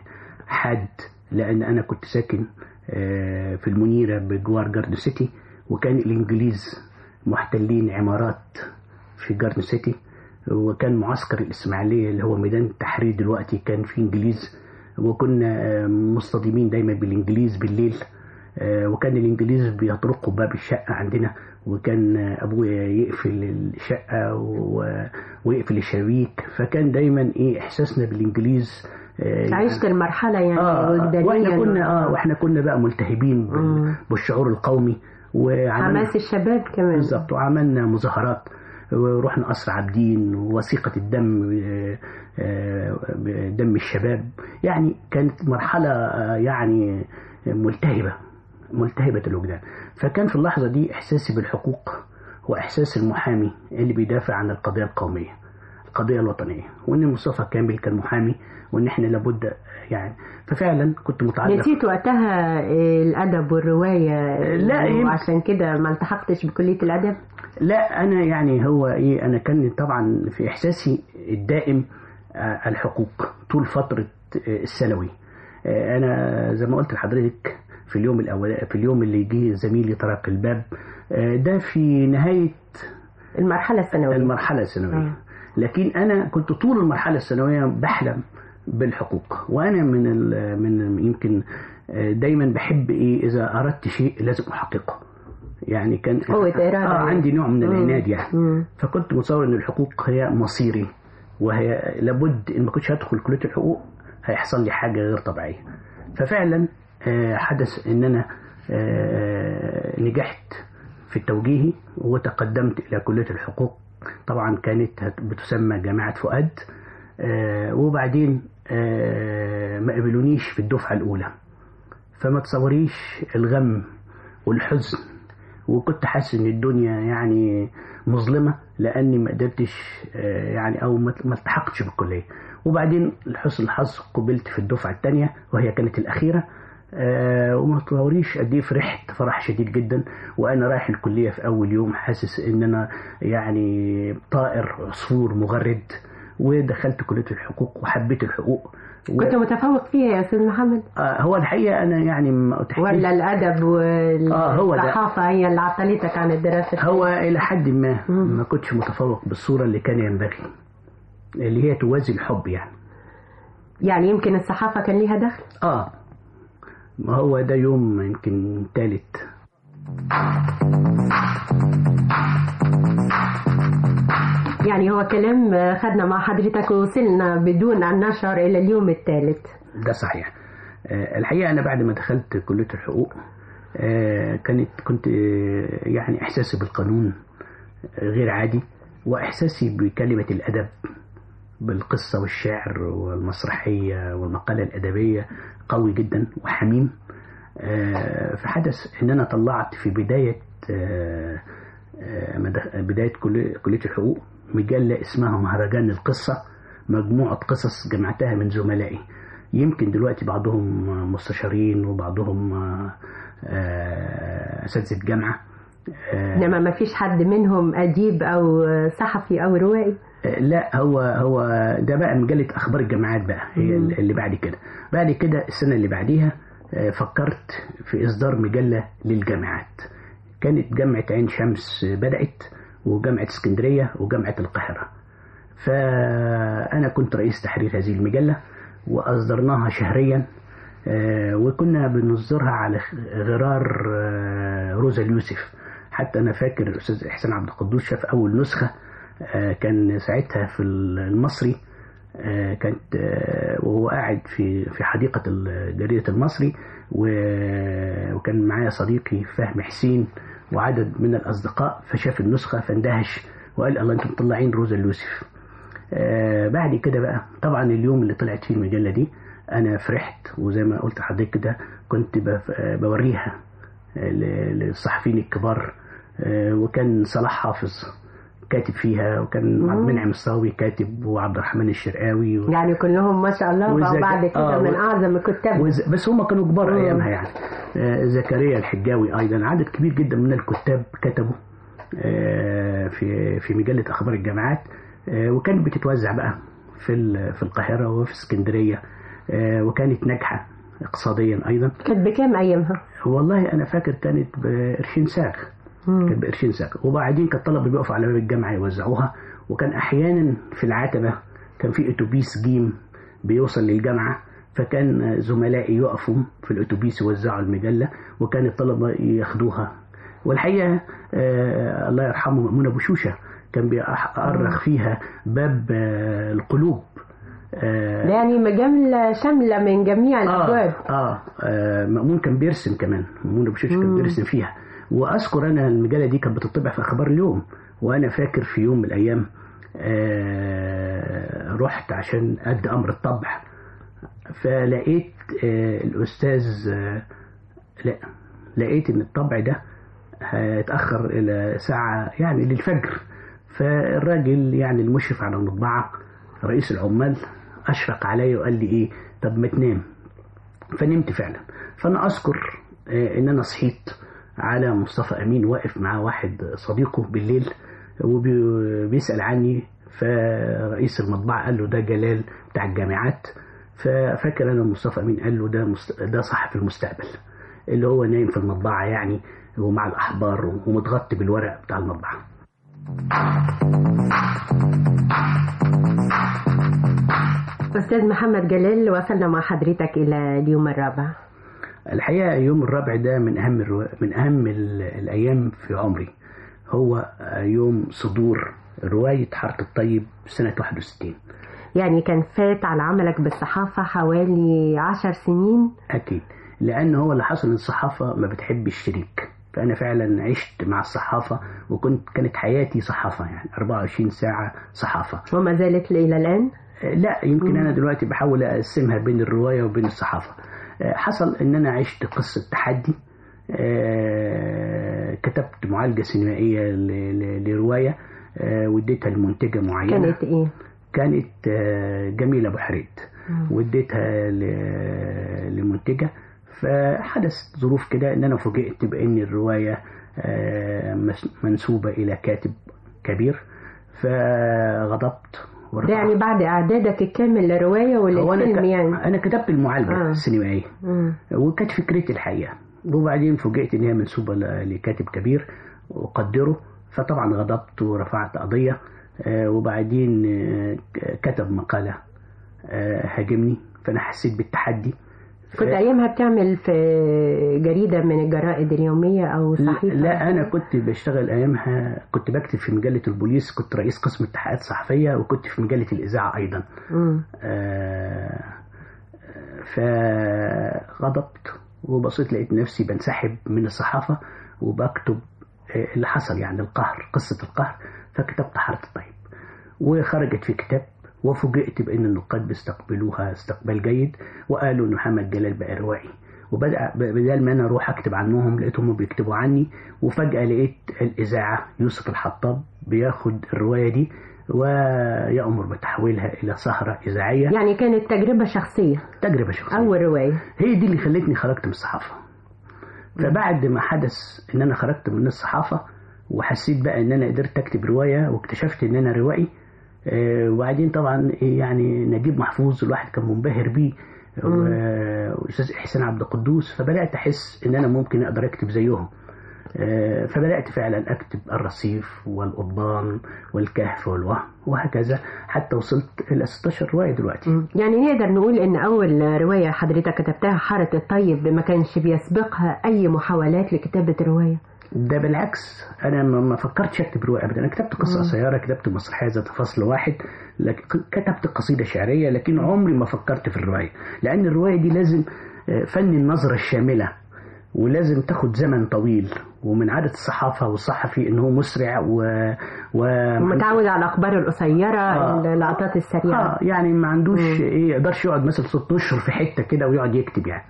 حاد لأن أنا كنت ساكن آه، في المنيرة بجوار جاردن سيتي وكان الإنجليز محتلين عمارات في جاردن سيتي وكان معسكر الإسماعيلية اللي هو ميدان التحرير دلوقتي كان فيه إنجليز وكنا آه، مصطدمين دايما بالإنجليز بالليل آه، وكان الإنجليز بيطرقوا باب الشقة عندنا وكان آه، أبويا يقفل الشقة و- ويقفل الشبابيك فكان دايما إيه إحساسنا بالإنجليز آه، عشت المرحلة يعني آه وجدانيا واحنا كنا اه واحنا كنا بقى ملتهبين بال- مم. بالشعور القومي وعملنا حماس الشباب كمان بالظبط وعملنا مظاهرات ورحنا قصر عابدين ووثيقة الدم آه، آه، دم الشباب يعني كانت مرحلة آه، يعني ملتهبة ملتهبة الوجدان فكان في اللحظة دي إحساسي بالحقوق هو إحساس المحامي اللي بيدافع عن القضية القومية القضية الوطنية وإن مصطفى كامل كان محامي وإن إحنا لابد يعني ففعلا كنت متعلق نسيت وقتها الأدب والرواية لا، يمكن- وعشان كده ما التحقتش بكلية الأدب لا انا يعني هو ايه انا كان طبعا في احساسي الدائم آه، الحقوق طول فتره آه، الثانوي آه، انا زي ما قلت لحضرتك في اليوم الاول في اليوم اللي جه زميلي طرق الباب آه، ده في نهايه المرحلة الثانوية المرحله الثانويه لكن انا كنت طول المرحله الثانويه بحلم بالحقوق وانا من ال- من يمكن آه، دايما بحب ايه اذا اردت شيء لازم احققه يعني كان قوة إرادة اه يعني. عندي نوع من مم. العناد يعني مم. فكنت متصور ان الحقوق هي مصيري وهي لابد ان ما كنتش هدخل كليه الحقوق هيحصل لي حاجه غير طبيعيه ففعلا آه، حدث ان انا آه، نجحت في التوجيهي وتقدمت الى كليه الحقوق طبعا كانت هت- بتسمى جامعه فؤاد آه، وبعدين آه، ما قبلونيش في الدفعه الاولى فما تصوريش الغم والحزن وكنت حاسس ان الدنيا يعني مظلمه لاني ما قدرتش آه، يعني او ما ما التحقتش بالكليه وبعدين لحسن الحظ قبلت في الدفعة الثانية وهي كانت الأخيرة آه وما تتصوريش قد ايه فرحت فرح شديد جدا وانا رايح الكليه في اول يوم حاسس ان انا يعني طائر عصفور مغرد ودخلت كليه الحقوق وحبيت الحقوق و... كنت متفوق فيها يا استاذ محمد آه هو الحقيقه انا يعني ما أتحكيش- ولا الادب آه، هو ده. والصحافه هي اللي عطلتك عن الدراسه هو الى حد ما ما كنتش متفوق بالصوره اللي كان ينبغي اللي هي توازي الحب يعني يعني يمكن الصحافه كان ليها دخل اه ما هو ده يوم يمكن ثالث يعني هو كلام خدنا مع حضرتك ووصلنا بدون ان نشعر الى اليوم الثالث ده صحيح آه، الحقيقه انا بعد ما دخلت كليه الحقوق آه، كانت كنت آه، يعني احساسي بالقانون آه، غير عادي واحساسي بكلمه الادب بالقصه والشعر والمسرحيه والمقاله الادبيه قوي جدا وحميم آه، فحدث ان انا طلعت في بدايه آه، آه، مد- بدايه كليه كليه الحقوق مجله اسمها مهرجان القصه مجموعه قصص جمعتها من زملائي يمكن دلوقتي بعضهم مستشارين وبعضهم آه، آه، اساتذه جامعه آه، انما ما فيش حد منهم اديب او صحفي او روائي لا هو هو ده بقى مجلة أخبار الجامعات بقى هي مم. اللي بعد كده بعد كده السنة اللي بعديها آه، فكرت في إصدار مجلة للجامعات كانت جامعة عين شمس بدأت وجامعة اسكندرية وجامعة القاهرة فأنا كنت رئيس تحرير هذه المجلة وأصدرناها شهريا آه، وكنا بنصدرها على غرار آه، روزا اليوسف حتى أنا فاكر الأستاذ إحسان عبد القدوس شاف أول نسخة آه، كان ساعتها في المصري آه، كانت آه، وهو قاعد في في حديقة ال- جريدة المصري و- وكان معايا صديقي فهمي حسين وعدد من الأصدقاء فشاف النسخة فاندهش وقال الله أنتم مطلعين روزا اليوسف آه، بعد كده بقى طبعا اليوم اللي طلعت فيه المجلة دي أنا فرحت وزي ما قلت لحضرتك كده كنت بف- آه، بوريها آه، ل- للصحفيين الكبار آه، وكان صلاح حافظ كاتب فيها وكان عبد المنعم الصاوي كاتب وعبد الرحمن الشرقاوي و... يعني كلهم ما شاء الله بقوا وزك- بعد كده آه، من و- اعظم الكتاب وز... بس هم كانوا كبار مم. ايامها يعني آه، زكريا الحجاوي ايضا عدد كبير جدا من الكتاب كتبوا آه، في في مجله اخبار الجامعات آه، وكانت بتتوزع بقى في ال- في القاهره وفي اسكندريه آه، وكانت ناجحه اقتصاديا ايضا كانت بكام ايامها؟ والله انا فاكر كانت بقرشين ساغ كانت بقرشين ساغ وبعدين كان الطلبه بيقفوا على باب الجامعه يوزعوها وكان احيانا في العتبه كان في اتوبيس جيم بيوصل للجامعه فكان زملائي يقفوا في الاتوبيس يوزعوا المجله وكان الطلبه ياخدوها والحقيقه آه الله يرحمه مأمون ابو شوشه كان بيأرخ فيها باب آه القلوب آه ده يعني مجاملة شاملة من جميع الأبواب آه, آه, آه مأمون كان بيرسم كمان مأمون أبو شوش كان بيرسم فيها وأذكر أنا المجلة دي كانت بتطبع في أخبار اليوم وأنا فاكر في يوم من الأيام آه رحت عشان أدي أمر الطبع فلقيت آه الأستاذ آه لا لقيت إن الطبع ده هيتأخر إلى ساعة يعني للفجر فالراجل يعني المشرف على المطبعة رئيس العمال أشرق عليا وقال لي إيه طب ما تنام فنمت فعلا فأنا أذكر آه إن أنا صحيت على مصطفى أمين واقف مع واحد صديقه بالليل وبيسأل عني فرئيس المطبعة قال له ده جلال بتاع الجامعات ففاكر أنا مصطفى أمين قال له ده مست... ده صحفي المستقبل اللي هو نايم في المطبعة يعني ومع الأحبار ومتغطي بالورق بتاع المطبعة أستاذ محمد جلال وصلنا مع حضرتك إلى اليوم الرابع الحقيقة يوم الرابع ده من أهم الرو... من أهم ال... الأيام في عمري هو يوم صدور رواية حارة الطيب سنة 61 يعني كان فات على عملك بالصحافة حوالي عشر سنين أكيد لأن هو اللي حصل إن الصحافة ما بتحب الشريك فأنا فعلا عشت مع الصحافة وكنت كانت حياتي صحافة يعني 24 ساعة صحافة وما زالت إلى الآن؟ لا يمكن أنا دلوقتي بحاول أقسمها بين الرواية وبين الصحافة حصل إن أنا عشت قصة تحدي كتبت معالجة سينمائية لرواية واديتها لمنتجة معينة كانت إيه؟ كانت آه، جميلة أبو حريد واديتها ل- لمنتجة فحدث ظروف كده ان انا فوجئت بان الرواية آه، مس- منسوبة الى كاتب كبير فغضبت ده يعني بعد اعدادك الكامل للروايه ولا هو أنا الفيلم ك- يعني انا كتبت المعالجة آه. السينمائية مم. وكانت فكرتي الحقيقة وبعدين فوجئت ان هي منسوبة ل- لكاتب كبير وقدره فطبعا غضبت ورفعت قضية آه، وبعدين آه، ك- كتب مقالة آه، هاجمني فانا حسيت بالتحدي كنت ايامها بتعمل في جريده من الجرائد اليوميه او صحيفه لا انا كنت بشتغل ايامها كنت بكتب في مجله البوليس كنت رئيس قسم التحقيقات الصحفيه وكنت في مجله الاذاعه ايضا مم. آه، فغضبت وبصيت لقيت نفسي بنسحب من الصحافه وبكتب آه، اللي حصل يعني القهر قصه القهر فكتبت حاره الطيب وخرجت في كتاب وفوجئت بان النقاد بيستقبلوها استقبال جيد وقالوا ان محمد جلال بقى روائي وبدأ بدل ما انا اروح اكتب عنهم لقيتهم بيكتبوا عني وفجأة لقيت الإذاعة يوسف الحطاب بياخد الرواية دي ويأمر بتحويلها إلى سهرة إذاعية يعني كانت تجربه شخصيه تجربة شخصية اول روايه هي دي اللي خلتني خرجت من الصحافة فبعد ما حدث ان انا خرجت من الصحافة وحسيت بقى ان انا قدرت اكتب رواية واكتشفت ان انا روائي آه، وبعدين طبعا يعني نجيب محفوظ الواحد كان منبهر بيه و- واستاذ احسان عبد القدوس فبدات احس ان انا ممكن اقدر اكتب زيهم آه، فبدات فعلا اكتب الرصيف والقضبان والكهف والوهم وهكذا حتى وصلت الى 16 روايه دلوقتي يعني نقدر نقول ان اول روايه حضرتك كتبتها حاره الطيب ما كانش بيسبقها اي محاولات لكتابه روايه ده بالعكس انا ما ما فكرتش اكتب روايه ابدا انا كتبت قصه مم. قصيره كتبت مسرحيه ذات فصل واحد لكن كتبت قصيده شعريه لكن عمري ما فكرت في الروايه لان الروايه دي لازم آه، فن النظره الشامله ولازم تاخد زمن طويل ومن عادة الصحافة والصحفي ان هو مسرع و, و... ومتعود على الاخبار القصيره آه. اللقطات السريعه اه يعني ما عندوش ايه يقدرش يقعد مثلا ست اشهر في حته كده ويقعد يكتب يعني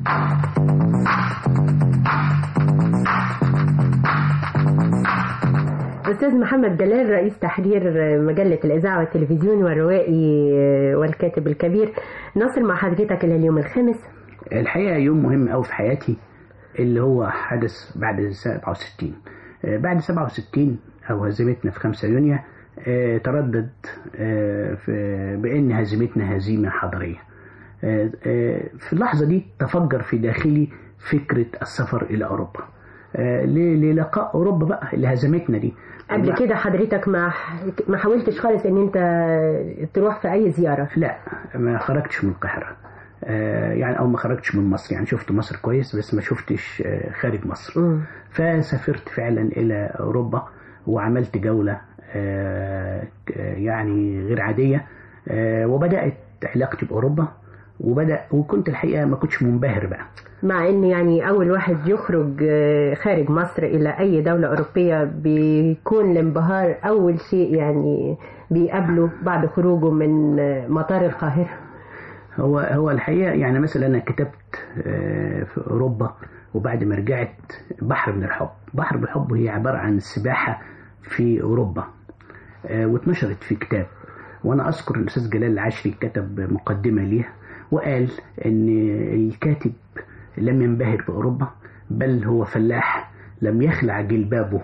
أستاذ محمد جلال رئيس تحرير مجلة الإذاعة والتلفزيون والروائي والكاتب الكبير نصل مع حضرتك إلى اليوم الخامس الحقيقة يوم مهم أوي في حياتي اللي هو حدث بعد 67 آه، بعد 67 أو هزيمتنا في 5 يونيو آه، تردد آه، في- بأن هزيمتنا هزيمة حضارية آه، آه، في اللحظة دي تفجر في داخلي فكرة السفر إلى أوروبا آه، ل- للقاء أوروبا بقى اللي هزمتنا دي قبل كده حضرتك ما ما حاولتش خالص إن أنت تروح في أي زيارة لا ما خرجتش من القاهرة آه، يعني او ما خرجتش من مصر يعني شفت مصر كويس بس ما شفتش آه، خارج مصر فسافرت فعلا الى اوروبا وعملت جولة آه، ك- يعني غير عادية آه، وبدأت علاقتي بأوروبا وبدأ وكنت الحقيقة ما كنتش منبهر بقى مع ان يعني اول واحد يخرج آه، خارج مصر الى اي دولة اوروبية بيكون الانبهار اول شيء يعني بيقابله بعد خروجه من آه، مطار القاهرة هو هو الحقيقه يعني مثلا انا كتبت آه، في اوروبا وبعد ما رجعت بحر من الحب بحر من الحب هي عباره عن السباحه في اوروبا آه، واتنشرت في كتاب وانا اذكر ان الاستاذ جلال العشري كتب مقدمه ليها وقال ان الكاتب لم ينبهر باوروبا بل هو فلاح لم يخلع جلبابه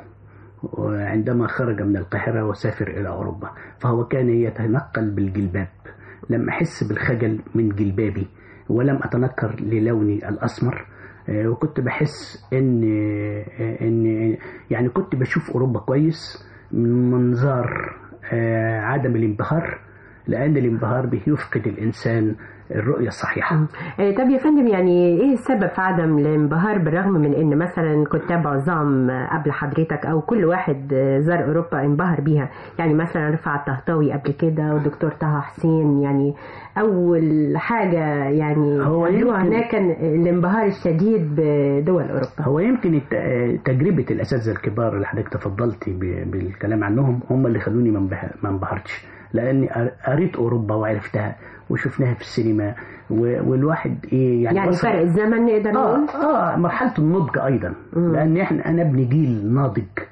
عندما خرج من القاهرة وسافر إلى أوروبا فهو كان يتنقل بالجلباب لم أحس بالخجل من جلبابي ولم أتنكر للوني الأسمر آه، وكنت بحس إن آه، إن يعني كنت بشوف أوروبا كويس من منظار آه، عدم الانبهار لأن الانبهار بيفقد الإنسان الرؤية الصحيحة آه، طب يا فندم يعني ايه السبب في عدم الانبهار بالرغم من ان مثلا كتاب عظام آه، قبل حضرتك او كل واحد آه، زار اوروبا انبهر بيها يعني مثلا رفعت الطهطاوي قبل كده ودكتور طه حسين يعني اول حاجة يعني هو عملوها يمكن- هناك كان الانبهار الشديد بدول اوروبا هو يمكن الت- آه، تجربة الأساتذة الكبار اللي حضرتك تفضلتي ب- بالكلام عنهم هم اللي خلوني ما انبه- ما انبهرتش لأني قر- قريت أوروبا وعرفتها وشفناها في السينما و- والواحد إيه يعني يعني وصل- فرق الزمن نقدر نقول اه اه مرحله النضج ايضا لان احنا انا ابن جيل ناضج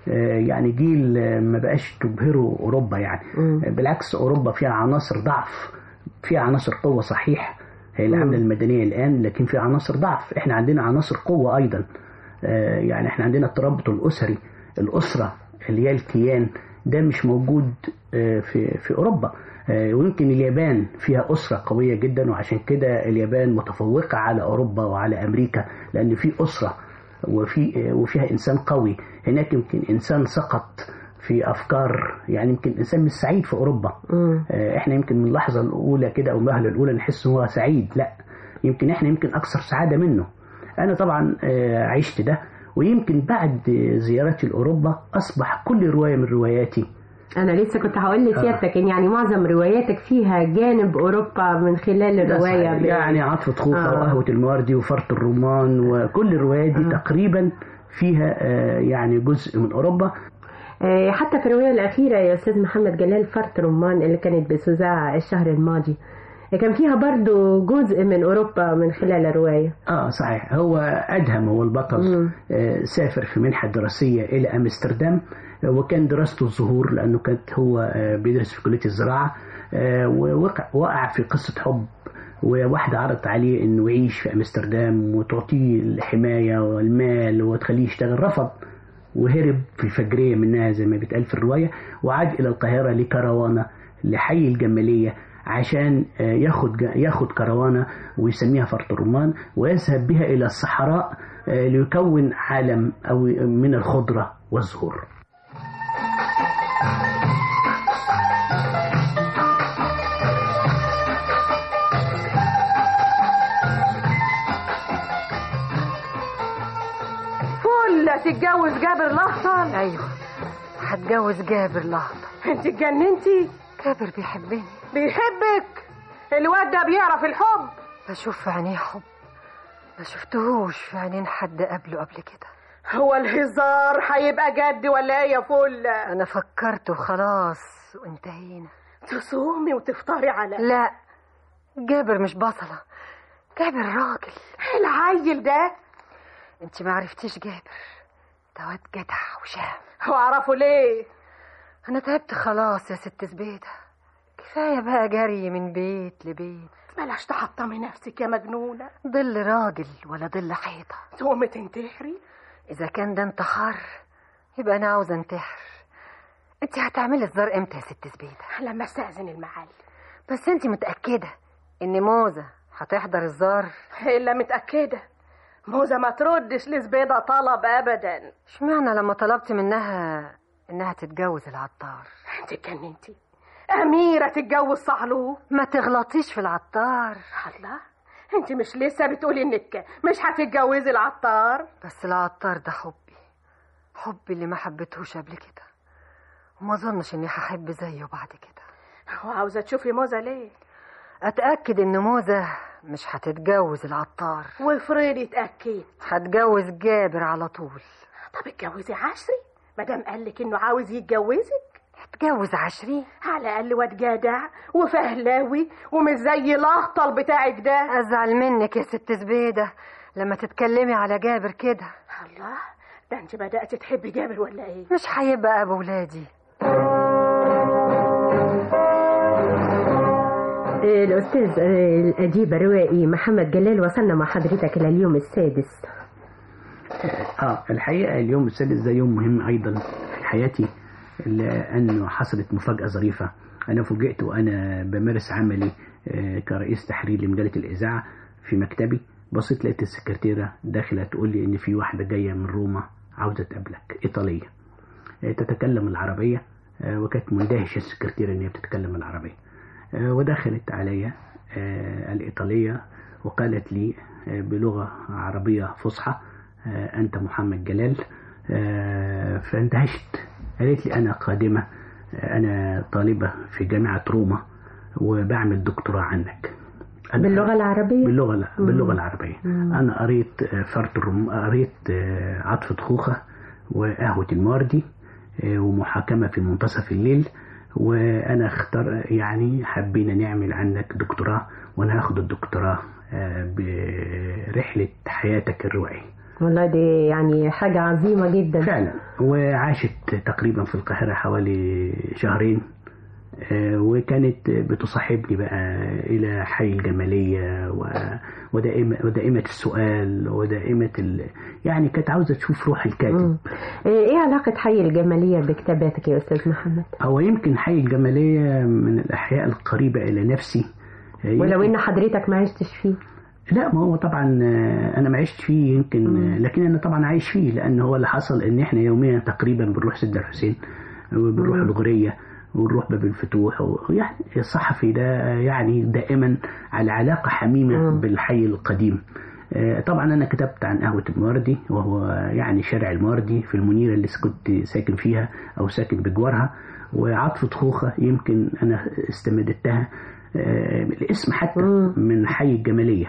آه، يعني جيل آه، ما بقاش تبهره اوروبا يعني آه، بالعكس اوروبا فيها عناصر ضعف فيها عناصر قوه صحيح هي العمله المدنيه الان لكن فيها عناصر ضعف احنا عندنا عناصر قوه ايضا آه، يعني احنا عندنا الترابط الاسري الاسره اللي هي الكيان ده مش موجود آه، في في اوروبا آه، ويمكن اليابان فيها اسره قويه جدا وعشان كده اليابان متفوقه على اوروبا وعلى امريكا لان في اسره وفي وفيها انسان قوي هناك يمكن انسان سقط في افكار يعني يمكن انسان مش سعيد في اوروبا آه، احنا يمكن من اللحظه الاولى كده او المهله الاولى نحس ان هو سعيد لا يمكن احنا يمكن اكثر سعاده منه انا طبعا آه، عشت ده ويمكن بعد زيارتي لاوروبا اصبح كل روايه من رواياتي انا لسه كنت هقول لسيادتك ان يعني معظم رواياتك فيها جانب اوروبا من خلال ده الروايه صحيح. يعني عاطفة خوخة آه. وقهوة المواردي وفرط الرمان وكل الروايات دي تقريبا فيها آه، يعني جزء من أوروبا آه، حتى في الروايه الاخيره يا استاذ محمد جلال فرط رمان اللي كانت بسوزاع الشهر الماضي كان فيها برضو جزء من اوروبا من خلال الروايه اه صحيح هو ادهم هو البطل آه سافر في منحه دراسيه الى امستردام آه وكان دراسته الظهور لانه كانت هو آه بيدرس في كليه الزراعه آه ووقع وقع في قصه حب وواحدة عرضت عليه انه يعيش في امستردام وتعطيه الحماية والمال وتخليه يشتغل رفض وهرب في الفجرية منها زي ما بيتقال في الرواية وعاد إلى القاهرة لكروانة لحي الجمالية عشان آه، ياخد جا- ياخد كروانة ويسميها فرط الرمان ويذهب بها إلى الصحراء آه، ليكون عالم أو من الخضرة والزهور فل هتتجوز جابر الاخضر ايوه هتجوز جابر الاخضر انت اتجننتي جابر بيحبني بيحبك الواد ده بيعرف الحب بشوف في عينيه حب ما شفتهوش في عينين حد قبله قبل كده هو الهزار هيبقى جد ولا ايه يا فل انا فكرت وخلاص وانتهينا تصومي وتفطري على لا جابر مش بصلة جابر راجل العيل ده انت ما عرفتيش جابر ده واد جدع وشهم واعرفه ليه انا تعبت خلاص يا ست زبيدة كفاية بقى جري من بيت لبيت بلاش تحطمي نفسك يا مجنونة ظل راجل ولا ظل حيطة تقومي تنتحري إذا كان ده انتحار يبقى أنا عاوزة انتحر أنت هتعملي الزار إمتى يا ست زبيدة؟ لما استأذن المعلم بس أنت متأكدة إن موزة هتحضر الزار؟ الا متأكدة موزة ما تردش لزبيدة طلب ابدا اشمعنى لما طلبت منها إنها تتجوز العطار؟ انت اتجننتي أميرة تتجوز صعلوك ما تغلطيش في العطار الله انت مش لسه بتقولي انك مش هتتجوزي العطار بس العطار ده حبي حبي اللي ما حبيتهوش قبل كده وما اظنش اني هحب زيه بعد كده وعاوزة تشوفي موزة ليه اتاكد ان موزة مش هتتجوز العطار وافرضي اتأكد هتجوز جابر على طول طب اتجوزي عشري مادام قالك انه عاوز يتجوزك هتجوز عشرين على الاقل واد جدع وفهلاوي ومش زي الاهطل بتاعك ده ازعل منك يا ست زبيدة لما تتكلمي على جابر كده الله ده انت بدأت تحبي جابر ولا ايه مش هيبقى ابو ولادي الأستاذ الأديب الروائي محمد جلال وصلنا مع حضرتك إلى اليوم السادس اه الحقيقه اليوم السادس ده يوم مهم ايضا في حياتي لانه حصلت مفاجاه ظريفه انا فوجئت وانا بمارس عملي آه، كرئيس تحرير لمجله الاذاعه في مكتبي بصيت لقيت السكرتيره داخله تقول لي ان في واحده جايه من روما عاوزه تقابلك ايطاليه آه، تتكلم العربيه آه، وكانت مندهشه السكرتيره ان هي بتتكلم العربيه آه، ودخلت علي آه، الإيطالية وقالت لي آه، بلغة عربية فصحى آه، أنت محمد جلال آه، فاندهشت قالت لي أنا قادمة آه، أنا طالبة في جامعة روما وبعمل دكتوراه عنك أنا- باللغة العربية؟ باللغة لا مم. باللغة العربية مم. أنا قريت آه، فرط الرم قريت آه، عطفة خوخة وقهوة الماردي آه، ومحاكمة في منتصف الليل وأنا اختار يعني حبينا نعمل عنك دكتوراه وأنا هاخد الدكتوراه آه، برحلة حياتك الروائية والله دي يعني حاجة عظيمة جدا فعلا وعاشت تقريبا في القاهرة حوالي شهرين آه، وكانت بتصاحبني بقى إلى حي الجمالية و- ودائمة, ودائمة السؤال ودائمة ال... يعني كانت عاوزة تشوف روح الكاتب ايه علاقة حي الجمالية بكتاباتك يا أستاذ محمد هو يمكن حي الجمالية من الأحياء القريبة إلى نفسي آه، ولو يمكن- ان حضرتك ما عشتش فيه لا ما هو طبعا آه، انا ما عشت فيه يمكن آه، لكن انا طبعا عايش فيه لان هو اللي حصل ان احنا يوميا تقريبا بنروح سيدنا الحسين وبنروح مم. الغريه ونروح باب الفتوح ويعني الصحفي ده يعني دائما على علاقه حميمه بالحي القديم آه، طبعا انا كتبت عن قهوه المواردي وهو يعني شارع المواردي في المنيره اللي كنت ساكن فيها او ساكن بجوارها وعطفة خوخة يمكن أنا استمدتها آه، الاسم حتى من حي الجمالية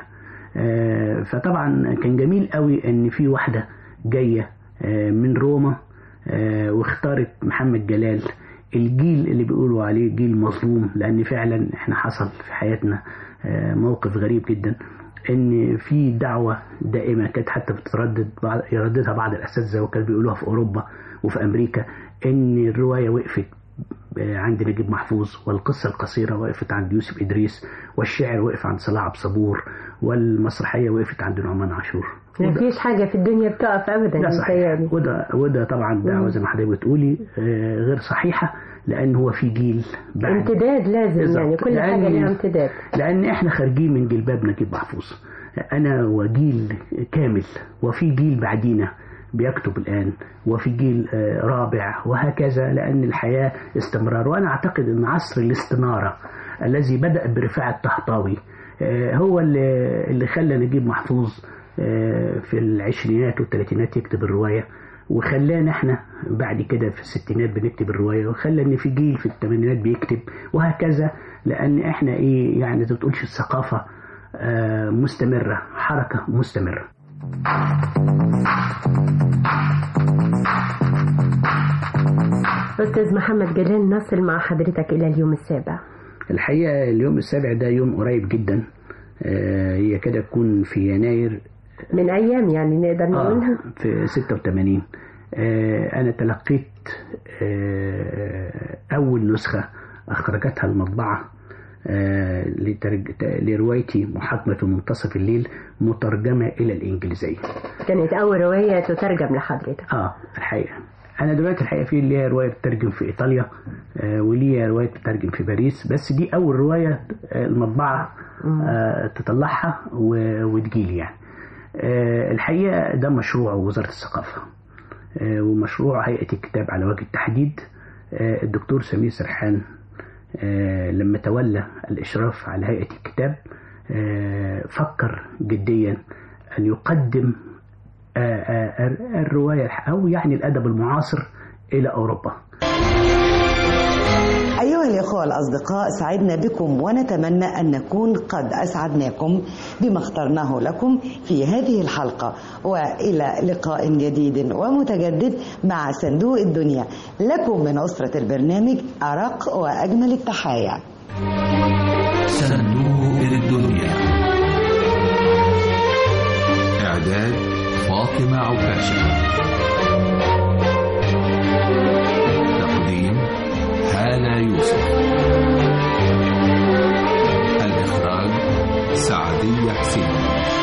آه، فطبعا كان جميل قوي ان في واحدة جاية آه، من روما آه، واختارت محمد جلال الجيل اللي بيقولوا عليه جيل مظلوم لان فعلا احنا حصل في حياتنا آه، موقف غريب جدا ان في دعوة دائمة كانت حتى بتردد بعض يرددها بعض الاساتذة وكانوا بيقولوها في اوروبا وفي امريكا ان الرواية وقفت عند نجيب محفوظ والقصة القصيرة وقفت عند يوسف إدريس والشعر وقف عند صلاح عبد صبور والمسرحية وقفت عند نعمان عاشور ما فيش حاجة في الدنيا بتقف أبدا ده صحيح متهيألي. وده وده طبعا دعوة زي ما حضرتك بتقولي آه، غير صحيحة لأن هو في جيل بعد امتداد لازم بالظبط. يعني كل حاجة لأن- ليها امتداد لأن إحنا خارجين من جلباب نجيب محفوظ أنا وجيل كامل وفي جيل بعدينا بيكتب الآن وفي جيل آه، رابع وهكذا لأن الحياة استمرار وأنا أعتقد أن عصر الاستنارة الذي بدأ برفاعة الطهطاوي آه، هو اللي اللي خلى نجيب محفوظ آه، في العشرينات والثلاثينات يكتب الرواية وخلانا احنا بعد كده في الستينات بنكتب الرواية وخلى ان في جيل في الثمانينات بيكتب وهكذا لان احنا ايه يعني زي ما تقولش الثقافة آه، مستمرة حركة مستمرة أستاذ محمد جلال نصل مع حضرتك إلى اليوم السابع الحقيقة اليوم السابع ده يوم قريب جدا آه، هي كده تكون في يناير من أيام يعني نقدر نقولها آه في 86 آه أنا تلقيت آه أول نسخة أخرجتها المطبعة آه لترج... لروايتي محاكمة منتصف الليل مترجمة إلى الإنجليزية كانت أول رواية تترجم لحضرتك اه الحقيقة أنا دلوقتي الحقيقة في ليا رواية بترجم في إيطاليا آه وليا رواية بترجم في باريس بس دي أول رواية آه المطبعة آه تطلعها و... وتجيلي يعني آه الحقيقة ده مشروع وزارة الثقافة آه ومشروع هيئة الكتاب على وجه التحديد آه الدكتور سمير سرحان آه لما تولى الإشراف على هيئة الكتاب آه فكر جديا أن يقدم آه آه الرواية أو يعني الأدب المعاصر إلى أوروبا أيها الإخوة الأصدقاء سعدنا بكم ونتمنى أن نكون قد أسعدناكم بما اخترناه لكم في هذه الحلقة وإلى لقاء جديد ومتجدد مع صندوق الدنيا لكم من أسرة البرنامج أرق وأجمل التحايا صندوق الدنيا إعداد فاطمة عكاشة تقديم هالة يوسف الإخراج سعدية حسين